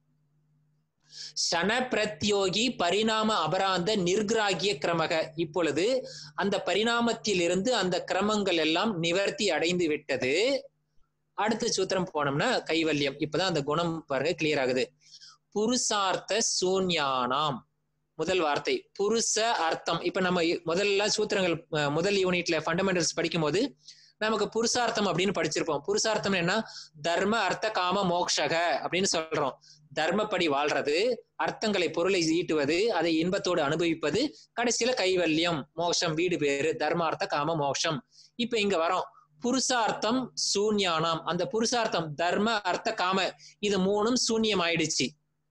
சன பிரத்யோகி பரிணாம அபராந்த நிர்கிராகிய கிரமக இப்பொழுது அந்த பரிணாமத்தில் இருந்து அந்த கிரமங்கள் எல்லாம் நிவர்த்தி அடைந்து விட்டது அடுத்த சூத்திரம் போனோம்னா கைவல்யம் இப்பதான் அந்த குணம் பாருங்க கிளியர் ஆகுது புருஷார்த்த சூன்யானாம் முதல் வார்த்தை புருஷ அர்த்தம் இப்ப நம்ம முதல்ல சூத்திரங்கள் முதல் யூனிட்ல ஃபண்டமெண்டல்ஸ் படிக்கும் போது நமக்கு புருஷார்த்தம் அப்படின்னு படிச்சிருப்போம் புருஷார்த்தம் என்ன தர்ம அர்த்த காம மோக்ஷக அப்படின்னு சொல்றோம் தர்மப்படி வாழ்றது அர்த்தங்களை பொருளை ஈட்டுவது அதை இன்பத்தோடு அனுபவிப்பது கடைசியில கைவல்யம் மோட்சம் வீடு பேரு தர்மார்த்த காம மோட்சம் இப்ப இங்க வரோம் புருஷார்த்தம் சூன்யானாம் அந்த புருஷார்த்தம் தர்ம அர்த்த காம இது மூணும் சூன்யம் ஆயிடுச்சு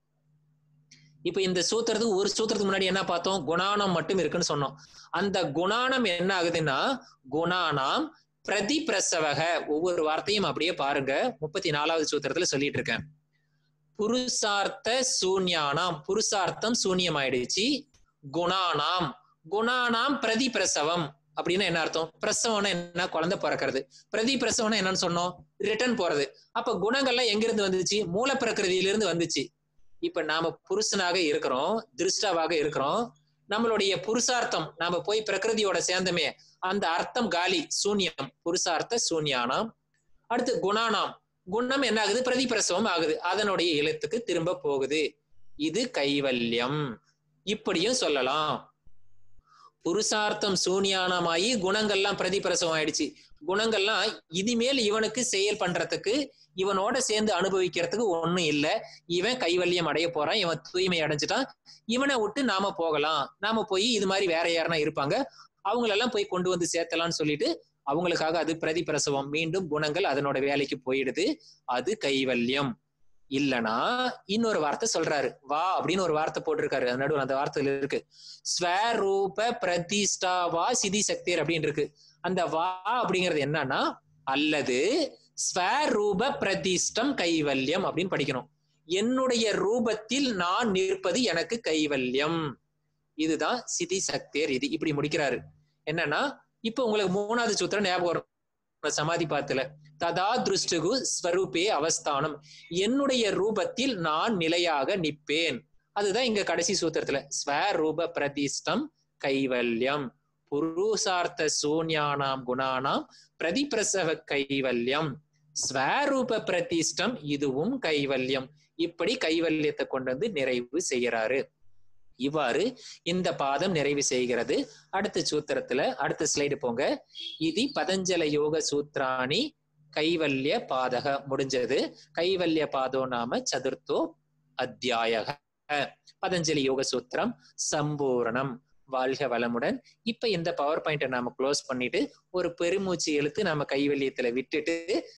இப்ப இந்த சூத்திரத்துக்கு ஒரு சூத்திரத்துக்கு முன்னாடி என்ன பார்த்தோம் குணானம் மட்டும் இருக்குன்னு சொன்னோம் அந்த குணானம் என்ன ஆகுதுன்னா குணானாம் பிரதி பிரசவக ஒவ்வொரு வார்த்தையும் அப்படியே பாருங்க முப்பத்தி நாலாவது சூத்திரத்துல சொல்லிட்டு இருக்கேன் புருஷார்த்த சூன்யானாம் புருஷார்த்தம் சூன்யம் ஆயிடுச்சு குணானாம் குணானாம் பிரதி பிரசவம் அப்படின்னா என்ன அர்த்தம் பிரசவம்னா என்ன குழந்தை பிறக்கிறது பிரதி பிரசவம்னா என்னன்னு சொன்னோம் ரிட்டர்ன் போறது அப்ப குணங்கள்லாம் எங்கிருந்து வந்துச்சு மூல பிரகிருதியிலிருந்து வந்துச்சு இப்ப நாம புருஷனாக இருக்கிறோம் திருஷ்டாவாக இருக்கிறோம் நம்மளுடைய புருஷார்த்தம் நாம போய் பிரகிருதியோட சேர்ந்தமே அந்த அர்த்தம் காலி சூன்யம் புருஷார்த்த சூன்யானாம் அடுத்து குணானாம் குணம் என்ன ஆகுது பிரதிபிரசவம் ஆகுது அதனுடைய எழுத்துக்கு திரும்ப போகுது இது கைவல்யம் இப்படியும் சொல்லலாம் புருஷார்த்தம் சூன்யானமாயி குணங்கள்லாம் பிரதிபிரசவம் ஆயிடுச்சு குணங்கள்லாம் இனிமேல் இவனுக்கு செயல் பண்றதுக்கு இவனோட சேர்ந்து அனுபவிக்கிறதுக்கு ஒண்ணும் இல்ல இவன் கைவல்யம் அடைய போறான் இவன் தூய்மை அடைஞ்சிட்டான் இவனை விட்டு நாம போகலாம் நாம போய் இது மாதிரி வேற யாருன்னா இருப்பாங்க அவங்களெல்லாம் போய் கொண்டு வந்து சேர்த்தலாம்னு சொல்லிட்டு அவங்களுக்காக அது பிரதிபிரசவம் மீண்டும் குணங்கள் அதனோட வேலைக்கு போயிடுது அது கைவல்யம் இல்லனா இன்னொரு வார்த்தை சொல்றாரு வா அப்படின்னு ஒரு வார்த்தை போட்டிருக்காரு அது நடுவில் அந்த வார்த்தையில இருக்கு ஸ்வரூப பிரதிஷ்டா வா சிதி சக்தியர் அப்படின்னு இருக்கு அந்த வா அப்படிங்கிறது என்னன்னா அல்லது ஸ்வரூப பிரதிஷ்டம் கைவல்யம் அப்படின்னு படிக்கணும் என்னுடைய ரூபத்தில் நான் நிற்பது எனக்கு கைவல்யம் இதுதான் சிதி சக்தியர் இது இப்படி முடிக்கிறாரு என்னன்னா இப்ப உங்களுக்கு மூணாவது சூத்திரம் ஞாபகம் வரும் சமாதி பாத்துல ததா திருஷ்டுகு ஸ்வரூபே அவஸ்தானம் என்னுடைய ரூபத்தில் நான் நிலையாக நிற்பேன் அதுதான் இங்க கடைசி சூத்திரத்துல ஸ்வரூப பிரதிஷ்டம் கைவல்யம் புருஷார்த்த சூன்யானாம் குணானாம் பிரதிபிரசவ கைவல்யம் ஸ்வரூப பிரதிஷ்டம் இதுவும் கைவல்யம் இப்படி கைவல்யத்தை கொண்டு வந்து நிறைவு செய்கிறாரு இவ்வாறு இந்த பாதம் நிறைவு செய்கிறது அடுத்த சூத்திரத்துல அடுத்த ஸ்லைடு போங்க இது பதஞ்சல யோக சூத்ராணி கைவல்ய பாதக முடிஞ்சது கைவல்ய பாதோ நாம சதுர்த்தோ அத்தியாயக பதஞ்சலி யோக சூத்திரம் சம்பூரணம் வாழ்க வளமுடன் இப்ப இந்த பவர் பாயிண்ட்டை நாம க்ளோஸ் பண்ணிட்டு ஒரு பெருமூச்சு இழுத்து நாம கைவல்யத்துல விட்டுட்டு